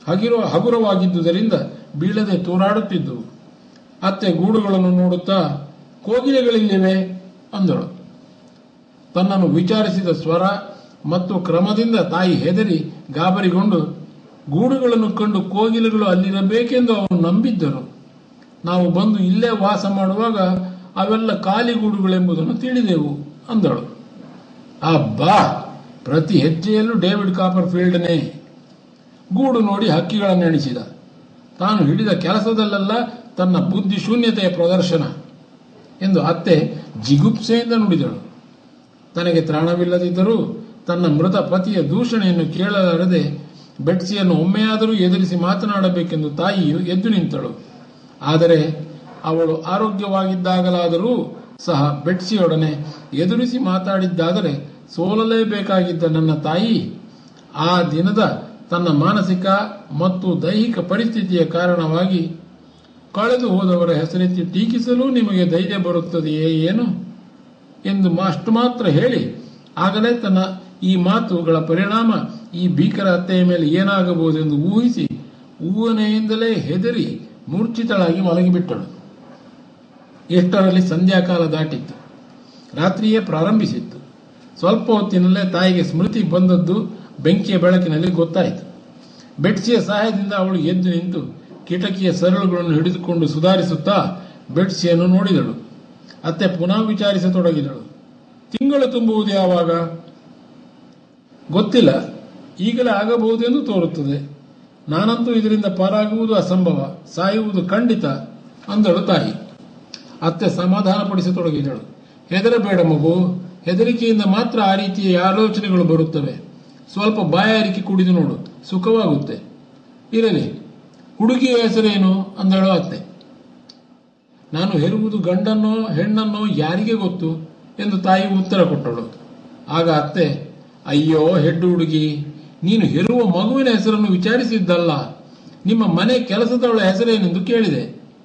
ಹಗಿರೋ ಹಗುರವಾಗಿದ್ದುದರಿಂದ ಬೀಳದೆ ತೂರಾಡುತ್ತಿದ್ದವು ಅತ್ತೆ ಗೂಡುಗಳನ್ನು ನೋಡುತ್ತಾ ಕೋಗಿಲೆಗಳಿಲ್ಲಿವೆ ಅಂದಳು ತನ್ನನ್ನು ವಿಚಾರಿಸಿದ ಸ್ವರ ಮತ್ತು ಕ್ರಮದಿಂದ ತಾಯಿ ಹೆದರಿ ಗಾಬರಿಗೊಂಡು ಗೂಡುಗಳನ್ನು ಕಂಡು ಕೋಗಿಲೆಗಳು ಅಲ್ಲಿರಬೇಕೆಂದು ಅವರು ನಂಬಿದ್ದರು ನಾವು ಬಂದು ಇಲ್ಲೇ ವಾಸ ಮಾಡುವಾಗ ಅವೆಲ್ಲ ಖಾಲಿ ಗೂಡುಗಳೆಂಬುದನ್ನು ತಿಳಿದೆವು ಅಂದಳು ಅಬ್ಬಾ ಪ್ರತಿ ಹೆಜ್ಜೆಯಲ್ಲೂ ಡೇವಿಡ್ ಕಾಪರ್ ಫೀಲ್ಡ್ನೇ ಗೂಡು ನೋಡಿ ಹಕ್ಕಿಗಳನ್ನು ಎಣಿಸಿದ ತಾನು ಹಿಡಿದ ಕೆಲಸದಲ್ಲೆಲ್ಲ ತನ್ನ ಬುದ್ಧಿ ಶೂನ್ಯತೆಯ ಪ್ರದರ್ಶನ ಎಂದು ಅತ್ತೆ ಜಿಗುಪ್ಸೆಯಿಂದ ನುಡಿದಳು ತನಗೆ ತ್ರಾಣವಿಲ್ಲದಿದ್ದರೂ ತನ್ನ ಮೃತ ಪತಿಯ ದೂಷಣೆಯನ್ನು ಕೇಳಲಾರದೆ ಬೆಟ್ಸಿಯನ್ನು ಒಮ್ಮೆಯಾದರೂ ಎದುರಿಸಿ ಮಾತನಾಡಬೇಕೆಂದು ತಾಯಿಯು ಎದ್ದು ನಿಂತಳು ಆದರೆ ಅವಳು ಆರೋಗ್ಯವಾಗಿದ್ದಾಗಲಾದರೂ ಸಹ ಬೆಟ್ಸಿಯೊಡನೆ ಎದುರಿಸಿ ಮಾತಾಡಿದ್ದಾದರೆ ಸೋಲಲೇಬೇಕಾಗಿದ್ದ ನನ್ನ ತಾಯಿ ಆ ದಿನದ ತನ್ನ ಮಾನಸಿಕ ಮತ್ತು ದೈಹಿಕ ಪರಿಸ್ಥಿತಿಯ ಕಾರಣವಾಗಿ ಕಳೆದು ಹೋದವರ ಹೆಸರೆತ್ತಿ ಟೀಕಿಸಲು ನಿಮಗೆ ಧೈರ್ಯ ಬರುತ್ತದೆಯೇ ಏನು ಎಂದು ಅಷ್ಟು ಮಾತ್ರ ಹೇಳಿ ಆಗಲೇ ತನ್ನ ಈ ಮಾತುಗಳ ಪರಿಣಾಮ ಈ ಭೀಕರ ಹತ್ಯೆಯ ಮೇಲೆ ಏನಾಗಬಹುದೆಂದು ಊಹಿಸಿ ಊಹನೆಯಿಂದಲೇ ಹೆದರಿ ಮೂರ್ಛಿತಳಾಗಿ ಮಲಗಿಬಿಟ್ಟಳು ಎಷ್ಟರಲ್ಲಿ ಸಂಧ್ಯಾಕಾಲ ದಾಟಿತ್ತು ರಾತ್ರಿಯೇ ಪ್ರಾರಂಭಿಸಿತ್ತು ಸ್ವಲ್ಪ ಹೊತ್ತಿನಲ್ಲೇ ತಾಯಿಗೆ ಸ್ಮೃತಿ ಬಂದದ್ದು ಬೆಂಕಿಯ ಬೆಳಕಿನಲ್ಲಿ ಗೊತ್ತಾಯಿತು ಬೆಟ್ಸಿಯ ಸಹಾಯದಿಂದ ಅವಳು ಎದ್ದು ನಿಂತು ಕಿಟಕಿಯ ಸರಳುಗಳನ್ನು ಹಿಡಿದುಕೊಂಡು ಸುಧಾರಿಸುತ್ತಾ ಬೆಟ್ಸಿಯನ್ನು ನೋಡಿದಳು ಅತ್ತೆ ಪುನಃ ವಿಚಾರಿಸತೊಡಗಿದಳು ತಿಂಗಳು ತುಂಬುವುದು ಯಾವಾಗ ಗೊತ್ತಿಲ್ಲ ಈಗಲೇ ಆಗಬಹುದೆಂದು ತೋರುತ್ತದೆ ನಾನಂತೂ ಇದರಿಂದ ಪಾರಾಗುವುದು ಅಸಂಭವ ಸಾಯುವುದು ಖಂಡಿತ ಅಂದಳು ತಾಯಿ ಅತ್ತೆ ಸಮಾಧಾನಪಡಿಸತೊಡಗಿದಳು ಹೆದರಬೇಡ ಮಗು ಹೆದರಿಕೆಯಿಂದ ಮಾತ್ರ ಆ ರೀತಿಯ ಆಲೋಚನೆಗಳು ಬರುತ್ತವೆ ಸ್ವಲ್ಪ ಬಾಯಾರಿಕೆ ಕುಡಿದು ನೋಡು ಸುಖವಾಗುತ್ತೆ ಇರಲಿ ಹುಡುಗಿಯ ಹೆಸರೇನು ಅಂದಳು ಅತ್ತೆ ನಾನು ಹೆರುವುದು ಗಂಡನ್ನೋ ಹೆಣ್ಣನ್ನೋ ಯಾರಿಗೆ ಗೊತ್ತು ಎಂದು ತಾಯಿ ಉತ್ತರ ಕೊಟ್ಟಳು ಆಗ ಅತ್ತೆ ಅಯ್ಯೋ ಹೆಡ್ಡು ಹುಡುಗಿ ನೀನು ಹೆರುವ ಮಗುವಿನ ಹೆಸರನ್ನು ವಿಚಾರಿಸಿದ್ದಲ್ಲ ನಿಮ್ಮ ಮನೆ ಕೆಲಸದವಳ ಹೆಸರೇನೆಂದು ಕೇಳಿದೆ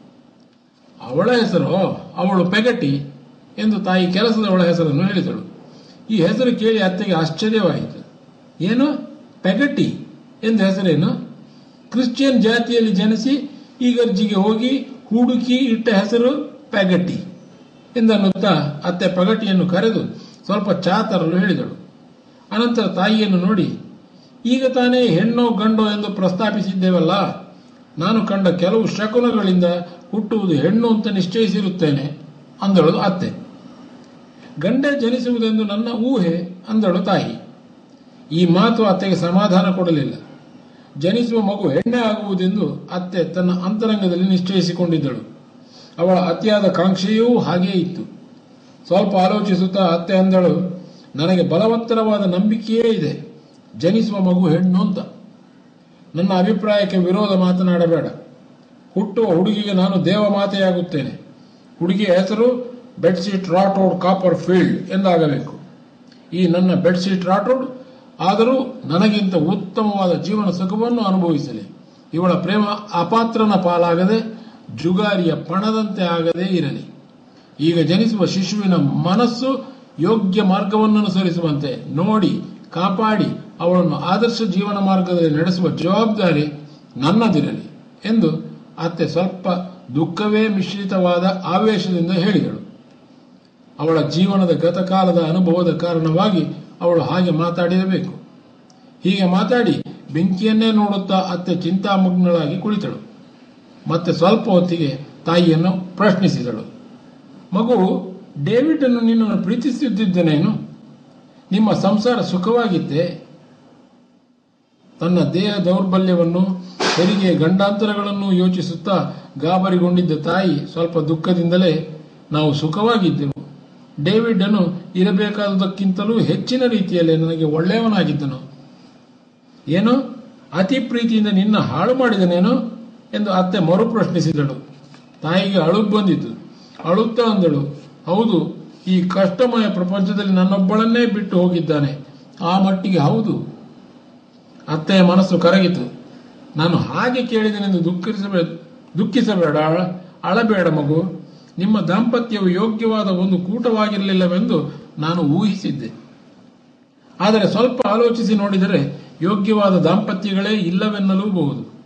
ಅವಳ ಹೆಸರು ಅವಳು ಪೆಗಟಿ ಎಂದು ತಾಯಿ ಕೆಲಸದವಳ ಹೆಸರನ್ನು ಹೇಳಿದಳು ಈ ಹೆಸರು ಕೇಳಿ ಅತ್ತೆಗೆ ಆಶ್ಚರ್ಯವಾಯಿತು ಏನು ಪೆಗಟಿ ಎಂದು ಹೆಸರೇನು ಕ್ರಿಶ್ಚಿಯನ್ ಜಾತಿಯಲ್ಲಿ ಜನಿಸಿ ಈಗರ್ಜಿಗೆ ಹೋಗಿ ಹುಡುಕಿ ಇಟ್ಟ ಹೆಸರು ಪೆಗಟಿ ಎಂದನ್ನುತ್ತಾ ಅತ್ತೆ ಪಗಟಿಯನ್ನು ಕರೆದು ಸ್ವಲ್ಪ ಚಾ ತರಲು ಹೇಳಿದಳು ಅನಂತರ ತಾಯಿಯನ್ನು ನೋಡಿ ಈಗ ತಾನೇ ಹೆಣ್ಣೋ ಗಂಡೋ ಎಂದು ಪ್ರಸ್ತಾಪಿಸಿದ್ದೇವಲ್ಲ ನಾನು ಕಂಡ ಕೆಲವು ಶಕುನಗಳಿಂದ ಹುಟ್ಟುವುದು ಹೆಣ್ಣು ಅಂತ ನಿಶ್ಚಯಿಸಿರುತ್ತೇನೆ ಅಂದಳು ಅತ್ತೆ ಗಂಡೆ ಜನಿಸುವುದೆಂದು ನನ್ನ ಊಹೆ ಅಂದಳು ತಾಯಿ ಈ ಮಾತು ಅತ್ತೆಗೆ ಸಮಾಧಾನ ಕೊಡಲಿಲ್ಲ ಜನಿಸುವ ಮಗು ಹೆಣ್ಣೆ ಆಗುವುದೆಂದು ಅತ್ತೆ ತನ್ನ ಅಂತರಂಗದಲ್ಲಿ ನಿಶ್ಚಯಿಸಿಕೊಂಡಿದ್ದಳು ಅವಳ ಅತಿಯಾದ ಕಾಂಕ್ಷೆಯೂ ಹಾಗೇ ಇತ್ತು ಸ್ವಲ್ಪ ಆಲೋಚಿಸುತ್ತಾ ಅತ್ತೆ ಅಂದಳು ನನಗೆ ಬಲವತ್ತರವಾದ ನಂಬಿಕೆಯೇ ಇದೆ ಜನಿಸುವ ಮಗು ಹೆಣ್ಣು ಅಂತ ನನ್ನ ಅಭಿಪ್ರಾಯಕ್ಕೆ ವಿರೋಧ ಮಾತನಾಡಬೇಡ ಹುಟ್ಟುವ ಹುಡುಗಿಗೆ ನಾನು ದೇವಮಾತೆಯಾಗುತ್ತೇನೆ ಹುಡುಗಿಯ ಹೆಸರು ಬೆಡ್ಶೀಟ್ ರಾಟೋಡ್ ಕಾಪರ್ ಫೀಲ್ಡ್ ಎಂದಾಗಬೇಕು ಈ ನನ್ನ ಬೆಡ್ಶೀಟ್ ರಾಟೋಡ್ ಆದರೂ ನನಗಿಂತ ಉತ್ತಮವಾದ ಜೀವನ ಸುಖವನ್ನು ಅನುಭವಿಸಲಿ ಇವಳ ಪ್ರೇಮ ಅಪಾತ್ರನ ಪಾಲಾಗದೆ ಜುಗಾರಿಯ ಪಣದಂತೆ ಆಗದೇ ಇರಲಿ ಈಗ ಜನಿಸುವ ಶಿಶುವಿನ ಮನಸ್ಸು ಯೋಗ್ಯ ಮಾರ್ಗವನ್ನು ಅನುಸರಿಸುವಂತೆ ನೋಡಿ ಕಾಪಾಡಿ ಅವಳನ್ನು ಆದರ್ಶ ಜೀವನ ಮಾರ್ಗದಲ್ಲಿ ನಡೆಸುವ ಜವಾಬ್ದಾರಿ ನನ್ನದಿರಲಿ ಎಂದು ಅತ್ತೆ ಸ್ವಲ್ಪ ದುಃಖವೇ ಮಿಶ್ರಿತವಾದ ಆವೇಶದಿಂದ ಹೇಳಿದಳು ಅವಳ ಜೀವನದ ಗತಕಾಲದ ಅನುಭವದ ಕಾರಣವಾಗಿ ಅವಳು ಹಾಗೆ ಮಾತಾಡಿರಬೇಕು ಹೀಗೆ ಮಾತಾಡಿ ಬೆಂಕಿಯನ್ನೇ ನೋಡುತ್ತಾ ಅತ್ತೆ ಚಿಂತಾಮಗ್ನಳಾಗಿ ಕುಳಿತಳು ಮತ್ತೆ ಸ್ವಲ್ಪ ಹೊತ್ತಿಗೆ ತಾಯಿಯನ್ನು ಪ್ರಶ್ನಿಸಿದಳು ಮಗು ಡೇವಿಡ್ ಅನ್ನು ನಿನ್ನನ್ನು ಪ್ರೀತಿಸುತ್ತಿದ್ದನೇನು ನಿಮ್ಮ ಸಂಸಾರ ಸುಖವಾಗಿತ್ತೆ ತನ್ನ ದೇಹ ದೌರ್ಬಲ್ಯವನ್ನು ಹೆರಿಗೆ ಗಂಡಾಂತರಗಳನ್ನು ಯೋಚಿಸುತ್ತಾ ಗಾಬರಿಗೊಂಡಿದ್ದ ತಾಯಿ ಸ್ವಲ್ಪ ದುಃಖದಿಂದಲೇ ನಾವು ಸುಖವಾಗಿದ್ದೆವು ಡೇವಿಡ್ ಅನ್ನು ಇರಬೇಕಾದುದಕ್ಕಿಂತಲೂ ಹೆಚ್ಚಿನ ರೀತಿಯಲ್ಲಿ ನನಗೆ ಒಳ್ಳೆಯವನಾಗಿದ್ದನು ಏನು ಅತಿ ಪ್ರೀತಿಯಿಂದ ನಿನ್ನ ಹಾಳು ಮಾಡಿದನೇನು ಎಂದು ಅತ್ತೆ ಮರು ಪ್ರಶ್ನಿಸಿದಳು ತಾಯಿಗೆ ಅಳು ಬಂದಿತು ಅಳುತ್ತಾ ಅಂದಳು ಹೌದು ಈ ಕಷ್ಟಮಯ ಪ್ರಪಂಚದಲ್ಲಿ ನನ್ನೊಬ್ಬಳನ್ನೇ ಬಿಟ್ಟು ಹೋಗಿದ್ದಾನೆ ಆ ಮಟ್ಟಿಗೆ ಹೌದು ಅತ್ತೆಯ ಮನಸ್ಸು ಕರಗಿತು ನಾನು ಹಾಗೆ ಕೇಳಿದನೆಂದು ದುಃಖಿಸಬೇ ದುಃಖಿಸಬೇಡ ಅಳಬೇಡ ಮಗು ನಿಮ್ಮ ದಾಂಪತ್ಯವು ಯೋಗ್ಯವಾದ ಒಂದು ಕೂಟವಾಗಿರಲಿಲ್ಲವೆಂದು ನಾನು ಊಹಿಸಿದ್ದೆ ಆದರೆ ಸ್ವಲ್ಪ ಆಲೋಚಿಸಿ ನೋಡಿದರೆ ಯೋಗ್ಯವಾದ ದಾಂಪತ್ಯಗಳೇ ಇಲ್ಲವೆನ್ನಲೂಬಹುದು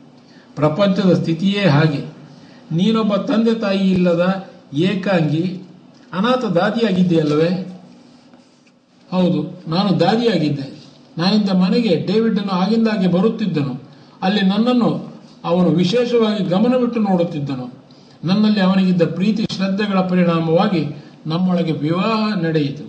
ಪ್ರಪಂಚದ ಸ್ಥಿತಿಯೇ ಹಾಗೆ ನೀನೊಬ್ಬ ತಂದೆ ತಾಯಿ ಇಲ್ಲದ ಏಕಾಂಗಿ ಅನಾಥ ದಾದಿಯಾಗಿದ್ದೆಯಲ್ಲವೇ ಹೌದು ನಾನು ದಾದಿಯಾಗಿದ್ದೆ ನಾನಿದ್ದ ಮನೆಗೆ ಡೇವಿಡ್ ಅನ್ನು ಆಗಿಂದಾಗೆ ಬರುತ್ತಿದ್ದನು ಅಲ್ಲಿ ನನ್ನನ್ನು ಅವನು ವಿಶೇಷವಾಗಿ ಗಮನವಿಟ್ಟು ನೋಡುತ್ತಿದ್ದನು ನನ್ನಲ್ಲಿ ಅವನಿಗಿದ್ದ ಪ್ರೀತಿ ಶ್ರದ್ಧೆಗಳ ಪರಿಣಾಮವಾಗಿ ನಮ್ಮೊಳಗೆ ವಿವಾಹ ನಡೆಯಿತು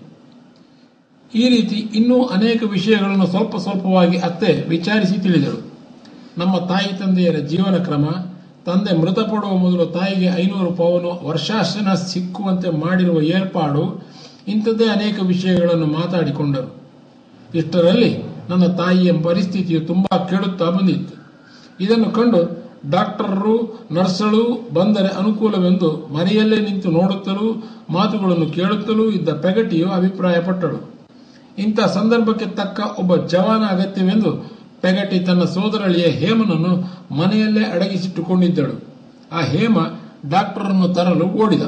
ಈ ರೀತಿ ಇನ್ನೂ ಅನೇಕ ವಿಷಯಗಳನ್ನು ಸ್ವಲ್ಪ ಸ್ವಲ್ಪವಾಗಿ ಅತ್ತೆ ವಿಚಾರಿಸಿ ತಿಳಿದಳು ನಮ್ಮ ತಾಯಿ ತಂದೆಯರ ಜೀವನ ಕ್ರಮ ತಂದೆ ಮೃತಪಡುವ ಮೊದಲು ತಾಯಿಗೆ ಐನೂರು ಪವನು ವರ್ಷಾಶನ ಸಿಕ್ಕುವಂತೆ ಮಾಡಿರುವ ಏರ್ಪಾಡು ಇಂಥದ್ದೇ ಅನೇಕ ವಿಷಯಗಳನ್ನು ಮಾತಾಡಿಕೊಂಡರು ಇಷ್ಟರಲ್ಲಿ ನನ್ನ ತಾಯಿಯ ಪರಿಸ್ಥಿತಿಯು ತುಂಬಾ ಕೆಡುತ್ತಾ ಬಂದಿತ್ತು ಇದನ್ನು ಕಂಡು ಡಾಕ್ಟರರು ನರ್ಸಳು ಬಂದರೆ ಅನುಕೂಲವೆಂದು ಮನೆಯಲ್ಲೇ ನಿಂತು ನೋಡುತ್ತಲೂ ಮಾತುಗಳನ್ನು ಕೇಳುತ್ತಲೂ ಇದ್ದ ಪೆಗಟಿಯು ಅಭಿಪ್ರಾಯಪಟ್ಟಳು ಇಂಥ ಸಂದರ್ಭಕ್ಕೆ ತಕ್ಕ ಒಬ್ಬ ಜವಾನ ಅಗತ್ಯವೆಂದು ಪೆಗಟಿ ತನ್ನ ಸೋದರಳಿಯ ಹೇಮನನ್ನು ಮನೆಯಲ್ಲೇ ಅಡಗಿಸಿಟ್ಟುಕೊಂಡಿದ್ದಳು ಆ ಹೇಮ ಡಾಕ್ಟರನ್ನು ತರಲು ಓಡಿದ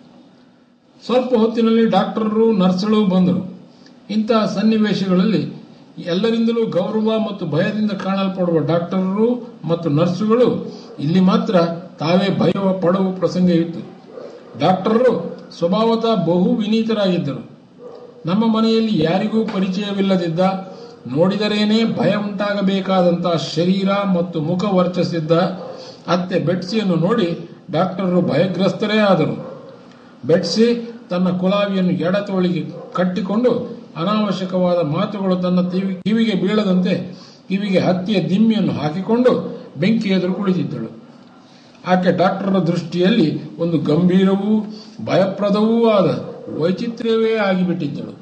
ಸ್ವಲ್ಪ ಹೊತ್ತಿನಲ್ಲಿ ಡಾಕ್ಟರರು ನರ್ಸ್ಗಳು ಬಂದರು ಇಂತಹ ಸನ್ನಿವೇಶಗಳಲ್ಲಿ ಎಲ್ಲರಿಂದಲೂ ಗೌರವ ಮತ್ತು ಭಯದಿಂದ ಕಾಣಲ್ಪಡುವ ಡಾಕ್ಟರರು ಮತ್ತು ನರ್ಸುಗಳು ಇಲ್ಲಿ ಮಾತ್ರ ತಾವೇ ಭಯ ಪಡುವ ಪ್ರಸಂಗ ಇತ್ತು ಡಾಕ್ಟರರು ಸ್ವಭಾವತಃ ಬಹು ವಿನೀತರಾಗಿದ್ದರು ನಮ್ಮ ಮನೆಯಲ್ಲಿ ಯಾರಿಗೂ ಪರಿಚಯವಿಲ್ಲದಿದ್ದ ನೋಡಿದರೇನೇ ಭಯ ಉಂಟಾಗಬೇಕಾದಂತಹ ಶರೀರ ಮತ್ತು ಮುಖ ವರ್ಚಸಿದ್ದ ಅತ್ತೆ ಬೆಟ್ಸಿಯನ್ನು ನೋಡಿ ಡಾಕ್ಟರರು ಭಯಗ್ರಸ್ತರೇ ಆದರು ಬೆಟ್ಸಿ ತನ್ನ ಕುಲಾವಿಯನ್ನು ಎಡತೋಳಿಗೆ ಕಟ್ಟಿಕೊಂಡು ಅನಾವಶ್ಯಕವಾದ ಮಾತುಗಳು ತನ್ನ ತಿವಿ- ಕಿವಿಗೆ ಬೀಳದಂತೆ ಕಿವಿಗೆ ಹತ್ತಿಯ ದಿಮ್ಮಿಯನ್ನು ಹಾಕಿಕೊಂಡು ಬೆಂಕಿ ಎದುರು ಕುಳಿತಿದ್ದಳು ಆಕೆ ಡಾಕ್ಟರ್ ದೃಷ್ಟಿಯಲ್ಲಿ ಒಂದು ಗಂಭೀರವೂ ಭಯಪ್ರದವೂ ಆದ ವೈಚಿತ್ರ್ಯವೇ ಆಗಿಬಿಟ್ಟಿದ್ದಳು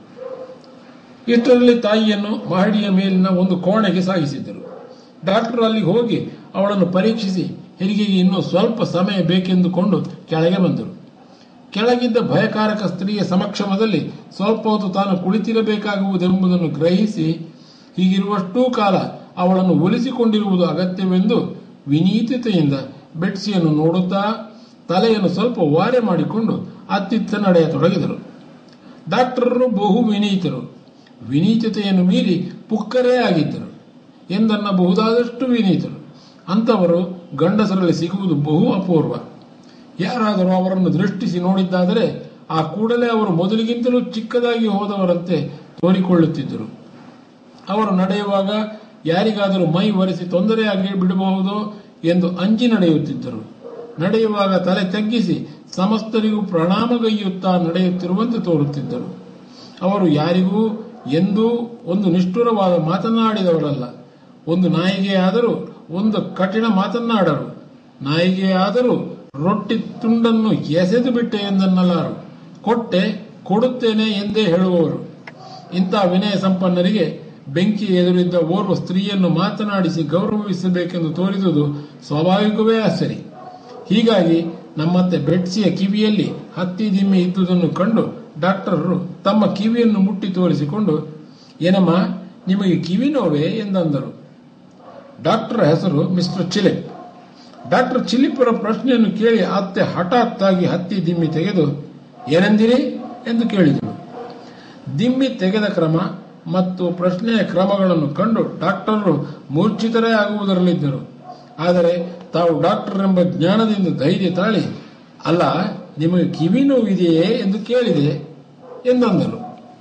ಇಷ್ಟರಲ್ಲಿ ತಾಯಿಯನ್ನು ಮಹಡಿಯ ಮೇಲಿನ ಒಂದು ಕೋಣೆಗೆ ಸಾಗಿಸಿದ್ದರು ಡಾಕ್ಟರ್ ಅಲ್ಲಿಗೆ ಹೋಗಿ ಅವಳನ್ನು ಪರೀಕ್ಷಿಸಿ ಹೆರಿಗೆಗೆ ಇನ್ನೂ ಸ್ವಲ್ಪ ಸಮಯ ಬೇಕೆಂದುಕೊಂಡು ಕೆಳಗೆ ಬಂದರು ಕೆಳಗಿದ್ದ ಭಯಕಾರಕ ಸ್ತ್ರೀಯ ಸಮಕ್ಷಮದಲ್ಲಿ ಸ್ವಲ್ಪ ಹೊತ್ತು ತಾನು ಕುಳಿತಿರಬೇಕಾಗುವುದೆಂಬುದನ್ನು ಗ್ರಹಿಸಿ ಹೀಗಿರುವಷ್ಟೂ ಕಾಲ ಅವಳನ್ನು ಒಲಿಸಿಕೊಂಡಿರುವುದು ಅಗತ್ಯವೆಂದು ವಿನೀತತೆಯಿಂದ ಬೆಟ್ಸಿಯನ್ನು ನೋಡುತ್ತಾ ತಲೆಯನ್ನು ಸ್ವಲ್ಪ ವಾರೆ ಮಾಡಿಕೊಂಡು ಅತ್ತಿತ್ತ ನಡೆಯತೊಡಗಿದರು ಡಾಕ್ಟರರು ಬಹು ವಿನೀತರು ವಿನೀತತೆಯನ್ನು ಮೀರಿ ಪುಕ್ಕರೇ ಆಗಿದ್ದರು ಎಂದನ್ನಬಹುದಾದಷ್ಟು ವಿನೀತರು ಅಂಥವರು ಗಂಡಸರಲ್ಲಿ ಸಿಗುವುದು ಬಹು ಅಪೂರ್ವ ಯಾರಾದರೂ ಅವರನ್ನು ದೃಷ್ಟಿಸಿ ನೋಡಿದ್ದಾದರೆ ಆ ಕೂಡಲೇ ಅವರು ಮೊದಲಿಗಿಂತಲೂ ಚಿಕ್ಕದಾಗಿ ಹೋದವರಂತೆ ತೋರಿಕೊಳ್ಳುತ್ತಿದ್ದರು ಅವರು ನಡೆಯುವಾಗ ಯಾರಿಗಾದರೂ ಮೈ ಒರೆಸಿ ತೊಂದರೆಯಾಗಿ ಬಿಡಬಹುದೋ ಎಂದು ಅಂಜಿ ನಡೆಯುತ್ತಿದ್ದರು ನಡೆಯುವಾಗ ತಲೆ ತಗ್ಗಿಸಿ ಸಮಸ್ತರಿಗೂ ಪ್ರಣಾಮಗೈಯುತ್ತಾ ನಡೆಯುತ್ತಿರುವಂತೆ ತೋರುತ್ತಿದ್ದರು ಅವರು ಯಾರಿಗೂ ಎಂದೂ ಒಂದು ನಿಷ್ಠುರವಾದ ಮಾತನಾಡಿದವರಲ್ಲ ಒಂದು ನಾಯಿಗೆ ಆದರೂ ಒಂದು ಕಠಿಣ ಮಾತನ್ನಾಡರು ನಾಯಿಗೆ ಆದರೂ ರೊಟ್ಟಿ ತುಂಡನ್ನು ಎಸೆದು ಬಿಟ್ಟೆ ಎಂದನ್ನಲಾರು ಕೊಟ್ಟೆ ಕೊಡುತ್ತೇನೆ ಎಂದೇ ಹೇಳುವವರು ಇಂಥ ವಿನಯ ಸಂಪನ್ನರಿಗೆ ಬೆಂಕಿ ಎದುರಿದ್ದ ಓರ್ವ ಸ್ತ್ರೀಯನ್ನು ಮಾತನಾಡಿಸಿ ಗೌರವಿಸಬೇಕೆಂದು ತೋರಿದುದು ಸ್ವಾಭಾವಿಕವೇ ಸರಿ ಹೀಗಾಗಿ ನಮ್ಮತ್ತೆ ಬೆಟ್ಸಿಯ ಕಿವಿಯಲ್ಲಿ ಹತ್ತಿ ದಿಮ್ಮಿ ಇದ್ದುದನ್ನು ಕಂಡು ಡಾಕ್ಟರರು ತಮ್ಮ ಕಿವಿಯನ್ನು ಮುಟ್ಟಿ ತೋರಿಸಿಕೊಂಡು ಏನಮ್ಮ ನಿಮಗೆ ಕಿವಿ ನೋವೇ ಎಂದಂದರು ಡಾಕ್ಟರ್ ಹೆಸರು ಮಿಸ್ಟರ್ ಚಿಲಿಪ್ ಡಾಕ್ಟರ್ ಚಿಲಿಪ್ಪರ ಪ್ರಶ್ನೆಯನ್ನು ಕೇಳಿ ಅತ್ತೆ ಹಠಾತ್ತಾಗಿ ಹತ್ತಿ ದಿಮ್ಮಿ ತೆಗೆದು ಏನೆಂದಿರಿ ಎಂದು ಕೇಳಿದಳು ದಿಮ್ಮಿ ತೆಗೆದ ಕ್ರಮ ಮತ್ತು ಪ್ರಶ್ನೆಯ ಕ್ರಮಗಳನ್ನು ಕಂಡು ಡಾಕ್ಟರರು ಮೂರ್ಛಿತರೇ ಆಗುವುದರಲ್ಲಿದ್ದರು ಆದರೆ ತಾವು ಡಾಕ್ಟರ್ ಎಂಬ ಜ್ಞಾನದಿಂದ ಧೈರ್ಯ ತಾಳಿ ಅಲ್ಲ ನಿಮಗೆ ಕಿವಿ ನೋವಿದೆಯೇ ಎಂದು ಕೇಳಿದೆ ಎಂದಂದರು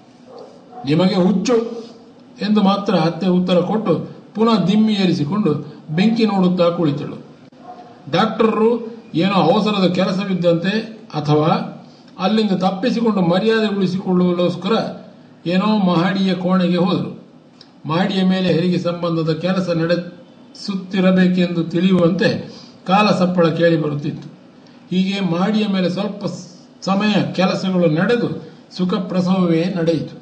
ನಿಮಗೆ ಹುಚ್ಚು ಎಂದು ಮಾತ್ರ ಅತ್ತೆ ಉತ್ತರ ಕೊಟ್ಟು ಪುನಃ ದಿಮ್ಮಿ ಏರಿಸಿಕೊಂಡು ಬೆಂಕಿ ನೋಡುತ್ತಾ ಕುಳಿತಳು ಡಾಕ್ಟರರು ಏನೋ ಅವಸರದ ಕೆಲಸವಿದ್ದಂತೆ ಅಥವಾ ಅಲ್ಲಿಂದ ತಪ್ಪಿಸಿಕೊಂಡು ಮರ್ಯಾದೆ ಉಳಿಸಿಕೊಳ್ಳುವಗೋಸ್ಕರ ಏನೋ ಮಹಡಿಯ ಕೋಣೆಗೆ ಹೋದರು ಮಹಡಿಯ ಮೇಲೆ ಹೆರಿಗೆ ಸಂಬಂಧದ ಕೆಲಸ ನಡೆಸುತ್ತಿರಬೇಕೆಂದು ತಿಳಿಯುವಂತೆ ಕಾಲ ಸಪ್ಪಳ ಕೇಳಿ ಬರುತ್ತಿತ್ತು ಹೀಗೆ ಮಹಡಿಯ ಮೇಲೆ ಸ್ವಲ್ಪ ಸ್- ಸಮಯ ಕೆಲಸಗಳು ನಡೆದು ಸುಖ ಪ್ರಸವವೇ ನಡೆಯಿತು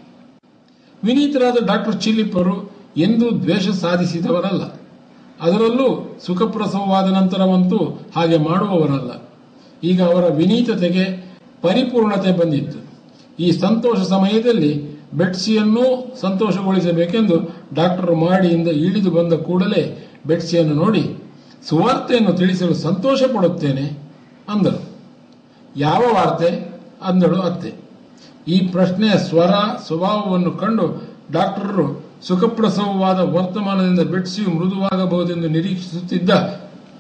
ವಿನೀತರಾದ ಡಾಕ್ಟರ್ ಚಿಲಿಪ್ಪರು ಎಂದೂ ದ್ವೇಷ ಸಾಧಿಸಿದವರಲ್ಲ ಅದರಲ್ಲೂ ಸುಖಪ್ರಸವವಾದ ನಂತರವಂತೂ ಹಾಗೆ ಮಾಡುವವರಲ್ಲ ಈಗ ಅವರ ವಿನೀತತೆಗೆ ಪರಿಪೂರ್ಣತೆ ಬಂದಿತ್ತು ಈ ಸಂತೋಷ ಸಮಯದಲ್ಲಿ ಬೆಟ್ಸಿಯನ್ನೂ ಸಂತೋಷಗೊಳಿಸಬೇಕೆಂದು ಡಾಕ್ಟರ್ ಮಾಡಿಯಿಂದ ಇಳಿದು ಬಂದ ಕೂಡಲೇ ಬೆಟ್ಸಿಯನ್ನು ನೋಡಿ ಸುವಾರ್ತೆಯನ್ನು ತಿಳಿಸಲು ಸಂತೋಷ ಪಡುತ್ತೇನೆ ಅಂದರು ಯಾವ ವಾರ್ತೆ ಅಂದಳು ಅತ್ತೆ ಈ ಪ್ರಶ್ನೆಯ ಸ್ವರ ಸ್ವಭಾವವನ್ನು ಕಂಡು ಡಾಕ್ಟರರು ಸುಖಪ್ರಸವವಾದ ವರ್ತಮಾನದಿಂದ ಬೆಟ್ಸಿಯು ಮೃದುವಾಗಬಹುದೆಂದು ನಿರೀಕ್ಷಿಸುತ್ತಿದ್ದ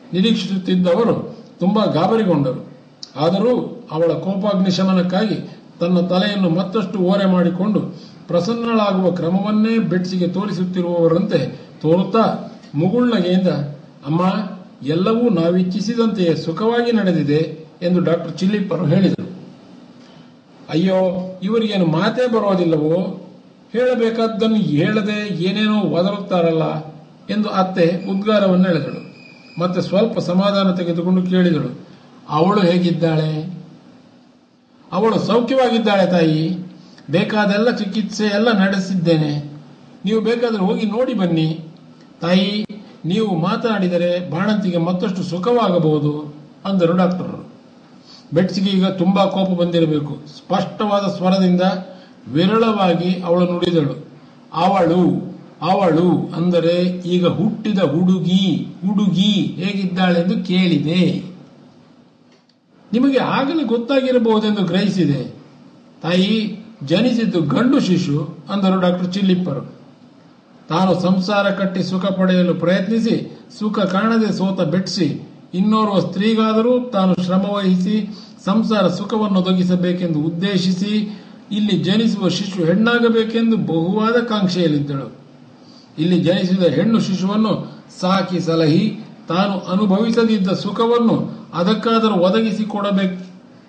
ನಿರೀಕ್ಷಿಸುತ್ತಿದ್ದವರು ತುಂಬಾ ಗಾಬರಿಗೊಂಡರು ಆದರೂ ಅವಳ ಕೋಪಾಗ್ನಿಶಮನಕ್ಕಾಗಿ ತನ್ನ ತಲೆಯನ್ನು ಮತ್ತಷ್ಟು ಓರೆ ಮಾಡಿಕೊಂಡು ಪ್ರಸನ್ನಳಾಗುವ ಕ್ರಮವನ್ನೇ ಬೆಟ್ಸಿಗೆ ತೋರಿಸುತ್ತಿರುವವರಂತೆ ತೋರುತ್ತಾ ಮುಗುಳ್ನಗೆಯಿಂದ ಅಮ್ಮ ಎಲ್ಲವೂ ನಾವಿಚ್ಛಿಸಿದಂತೆಯೇ ಸುಖವಾಗಿ ನಡೆದಿದೆ ಎಂದು ಡಾಕ್ಟರ್ ಚಿಲ್ಲಿಪ್ಪರು ಹೇಳಿದರು ಅಯ್ಯೋ ಇವರಿಗೇನು ಮಾತೇ ಬರೋದಿಲ್ಲವೋ ಹೇಳಬೇಕಾದ್ದನ್ನು ಹೇಳದೆ ಏನೇನೋ ಒದರುತ್ತಾರಲ್ಲ ಎಂದು ಅತ್ತೆ ಉದ್ಗಾರವನ್ನು ಎಳೆದಳು ಮತ್ತೆ ಸ್ವಲ್ಪ ಸಮಾಧಾನ ತೆಗೆದುಕೊಂಡು ಕೇಳಿದಳು ಅವಳು ಹೇಗಿದ್ದಾಳೆ ಅವಳು ಸೌಖ್ಯವಾಗಿದ್ದಾಳೆ ತಾಯಿ ಬೇಕಾದೆಲ್ಲ ಚಿಕಿತ್ಸೆ ಎಲ್ಲ ನಡೆಸಿದ್ದೇನೆ ನೀವು ಬೇಕಾದರೆ ಹೋಗಿ ನೋಡಿ ಬನ್ನಿ ತಾಯಿ ನೀವು ಮಾತನಾಡಿದರೆ ಬಾಣಂತಿಗೆ ಮತ್ತಷ್ಟು ಸುಖವಾಗಬಹುದು ಅಂದರು ಡಾಕ್ಟರ್ ಬೆಟ್ಸಿಗೆ ಈಗ ತುಂಬಾ ಕೋಪ ಬಂದಿರಬೇಕು ಸ್ಪಷ್ಟವಾದ ಸ್ವರದಿಂದ ವಿರಳವಾಗಿ ಅವಳು ನುಡಿದಳು ಅವಳು ಅವಳು ಅಂದರೆ ಈಗ ಹುಟ್ಟಿದ ಹುಡುಗಿ ಹುಡುಗಿ ಹೇಗಿದ್ದಾಳೆಂದು ಕೇಳಿದೆ ನಿಮಗೆ ಆಗಲೇ ಗೊತ್ತಾಗಿರಬಹುದೆಂದು ಗ್ರಹಿಸಿದೆ ತಾಯಿ ಜನಿಸಿದ್ದು ಗಂಡು ಶಿಶು ಅಂದರು ಡಾಕ್ಟರ್ ಚಿಲ್ಲಿಪ್ಪರು ತಾನು ಸಂಸಾರ ಕಟ್ಟಿ ಸುಖ ಪಡೆಯಲು ಪ್ರಯತ್ನಿಸಿ ಸುಖ ಕಾಣದೆ ಸೋತ ಬೆಟ್ಸಿ ಇನ್ನೋರ್ವ ಸ್ತ್ರೀಗಾದರೂ ತಾನು ಶ್ರಮವಹಿಸಿ ಸಂಸಾರ ಸುಖವನ್ನು ಒದಗಿಸಬೇಕೆಂದು ಉದ್ದೇಶಿಸಿ ಇಲ್ಲಿ ಜನಿಸುವ ಶಿಶು ಹೆಣ್ಣಾಗಬೇಕೆಂದು ಬಹುವಾದ ಕಾಂಕ್ಷೆಯಲ್ಲಿದ್ದಳು ಇಲ್ಲಿ ಜನಿಸಿದ ಹೆಣ್ಣು ಶಿಶುವನ್ನು ಸಾಕಿ ಸಲಹಿ ತಾನು ಅನುಭವಿಸದಿದ್ದ ಸುಖವನ್ನು ಅದಕ್ಕಾದರೂ ಒದಗಿಸಿಕೊಡಬೇಕೆಂಬ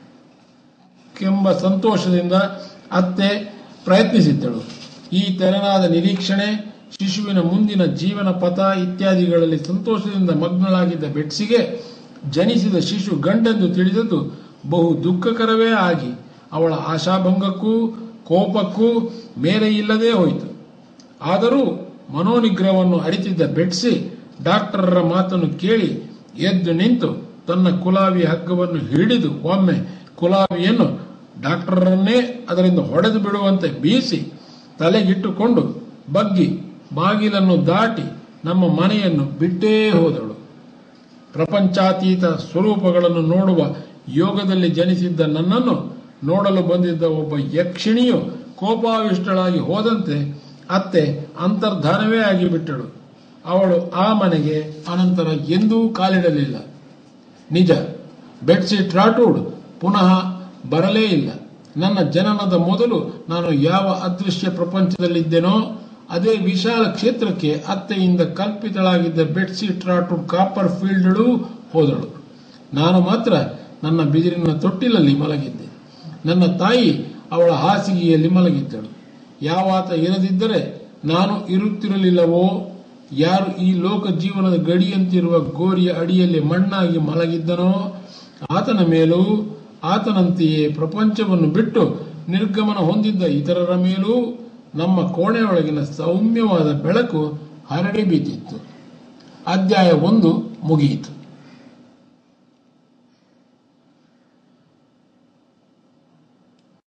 ಸಂತೋಷದಿಂದ ಅತ್ತೆ ಪ್ರಯತ್ನಿಸಿದ್ದಳು ಈ ತೆರನಾದ ನಿರೀಕ್ಷಣೆ ಶಿಶುವಿನ ಮುಂದಿನ ಜೀವನ ಪಥ ಇತ್ಯಾದಿಗಳಲ್ಲಿ ಸಂತೋಷದಿಂದ ಮಗ್ನಳಾಗಿದ್ದ ಬೆಟ್ಸಿಗೆ ಜನಿಸಿದ ಶಿಶು ಗಂಡೆಂದು ತಿಳಿದದ್ದು ಬಹು ದುಃಖಕರವೇ ಆಗಿ ಅವಳ ಆಶಾಭಂಗಕ್ಕೂ ಕೋಪಕ್ಕೂ ಮೇಲೆ ಇಲ್ಲದೇ ಹೋಯಿತು ಆದರೂ ಮನೋನಿಗ್ರಹವನ್ನು ಅರಿತಿದ್ದ ಬೆಟ್ಸಿ ಡಾಕ್ಟರರ ಮಾತನ್ನು ಕೇಳಿ ಎದ್ದು ನಿಂತು ತನ್ನ ಕುಲಾವಿ ಹಗ್ಗವನ್ನು ಹಿಡಿದು ಒಮ್ಮೆ ಕುಲಾವಿಯನ್ನು ಡಾಕ್ಟರನ್ನೇ ಅದರಿಂದ ಹೊಡೆದು ಬಿಡುವಂತೆ ಬೀಸಿ ತಲೆಗಿಟ್ಟುಕೊಂಡು ಬಗ್ಗಿ ಬಾಗಿಲನ್ನು ದಾಟಿ ನಮ್ಮ ಮನೆಯನ್ನು ಬಿಟ್ಟೇ ಹೋದಳು ಪ್ರಪಂಚಾತೀತ ಸ್ವರೂಪಗಳನ್ನು ನೋಡುವ ಯೋಗದಲ್ಲಿ ಜನಿಸಿದ್ದ ನನ್ನನ್ನು ನೋಡಲು ಬಂದಿದ್ದ ಒಬ್ಬ ಯಕ್ಷಿಣಿಯು ಕೋಪಾವಿಷ್ಟಳಾಗಿ ಹೋದಂತೆ ಅತ್ತೆ ಅಂತರ್ಧಾನವೇ ಆಗಿಬಿಟ್ಟಳು ಅವಳು ಆ ಮನೆಗೆ ಅನಂತರ ಎಂದೂ ಕಾಲಿಡಲಿಲ್ಲ ನಿಜ ಬೆಡ್ಶೀಟ್ ರಾಟೂಡ್ ಪುನಃ ಬರಲೇ ಇಲ್ಲ ನನ್ನ ಜನನದ ಮೊದಲು ನಾನು ಯಾವ ಅದೃಶ್ಯ ಪ್ರಪಂಚದಲ್ಲಿದ್ದೆನೋ ಅದೇ ವಿಶಾಲ ಕ್ಷೇತ್ರಕ್ಕೆ ಅತ್ತೆಯಿಂದ ಕಲ್ಪಿತಳಾಗಿದ್ದ ಬೆಡ್ಶೀಟ್ ರಾಟೂಡ್ ಕಾಪರ್ ಫೀಲ್ಡ್ಳು ಹೋದಳು ನಾನು ಮಾತ್ರ ನನ್ನ ಬಿದಿರಿನ ತೊಟ್ಟಿಲಲ್ಲಿ ಮಲಗಿದ್ದೆ ನನ್ನ ತಾಯಿ ಅವಳ ಹಾಸಿಗೆಯಲ್ಲಿ ಮಲಗಿದ್ದಳು ಯಾವಾತ ಇರದಿದ್ದರೆ ನಾನು ಇರುತ್ತಿರಲಿಲ್ಲವೋ ಯಾರು ಈ ಲೋಕ ಜೀವನದ ಗಡಿಯಂತಿರುವ ಗೋರಿಯ ಅಡಿಯಲ್ಲಿ ಮಣ್ಣಾಗಿ ಮಲಗಿದ್ದನೋ ಆತನ ಮೇಲೂ ಆತನಂತೆಯೇ ಪ್ರಪಂಚವನ್ನು ಬಿಟ್ಟು ನಿರ್ಗಮನ ಹೊಂದಿದ್ದ ಇತರರ ಮೇಲೂ ನಮ್ಮ ಕೋಣೆಯೊಳಗಿನ ಸೌಮ್ಯವಾದ ಬೆಳಕು ಹರಡಿ ಬಿದ್ದಿತ್ತು ಅಧ್ಯಾಯ ಒಂದು ಮುಗಿಯಿತು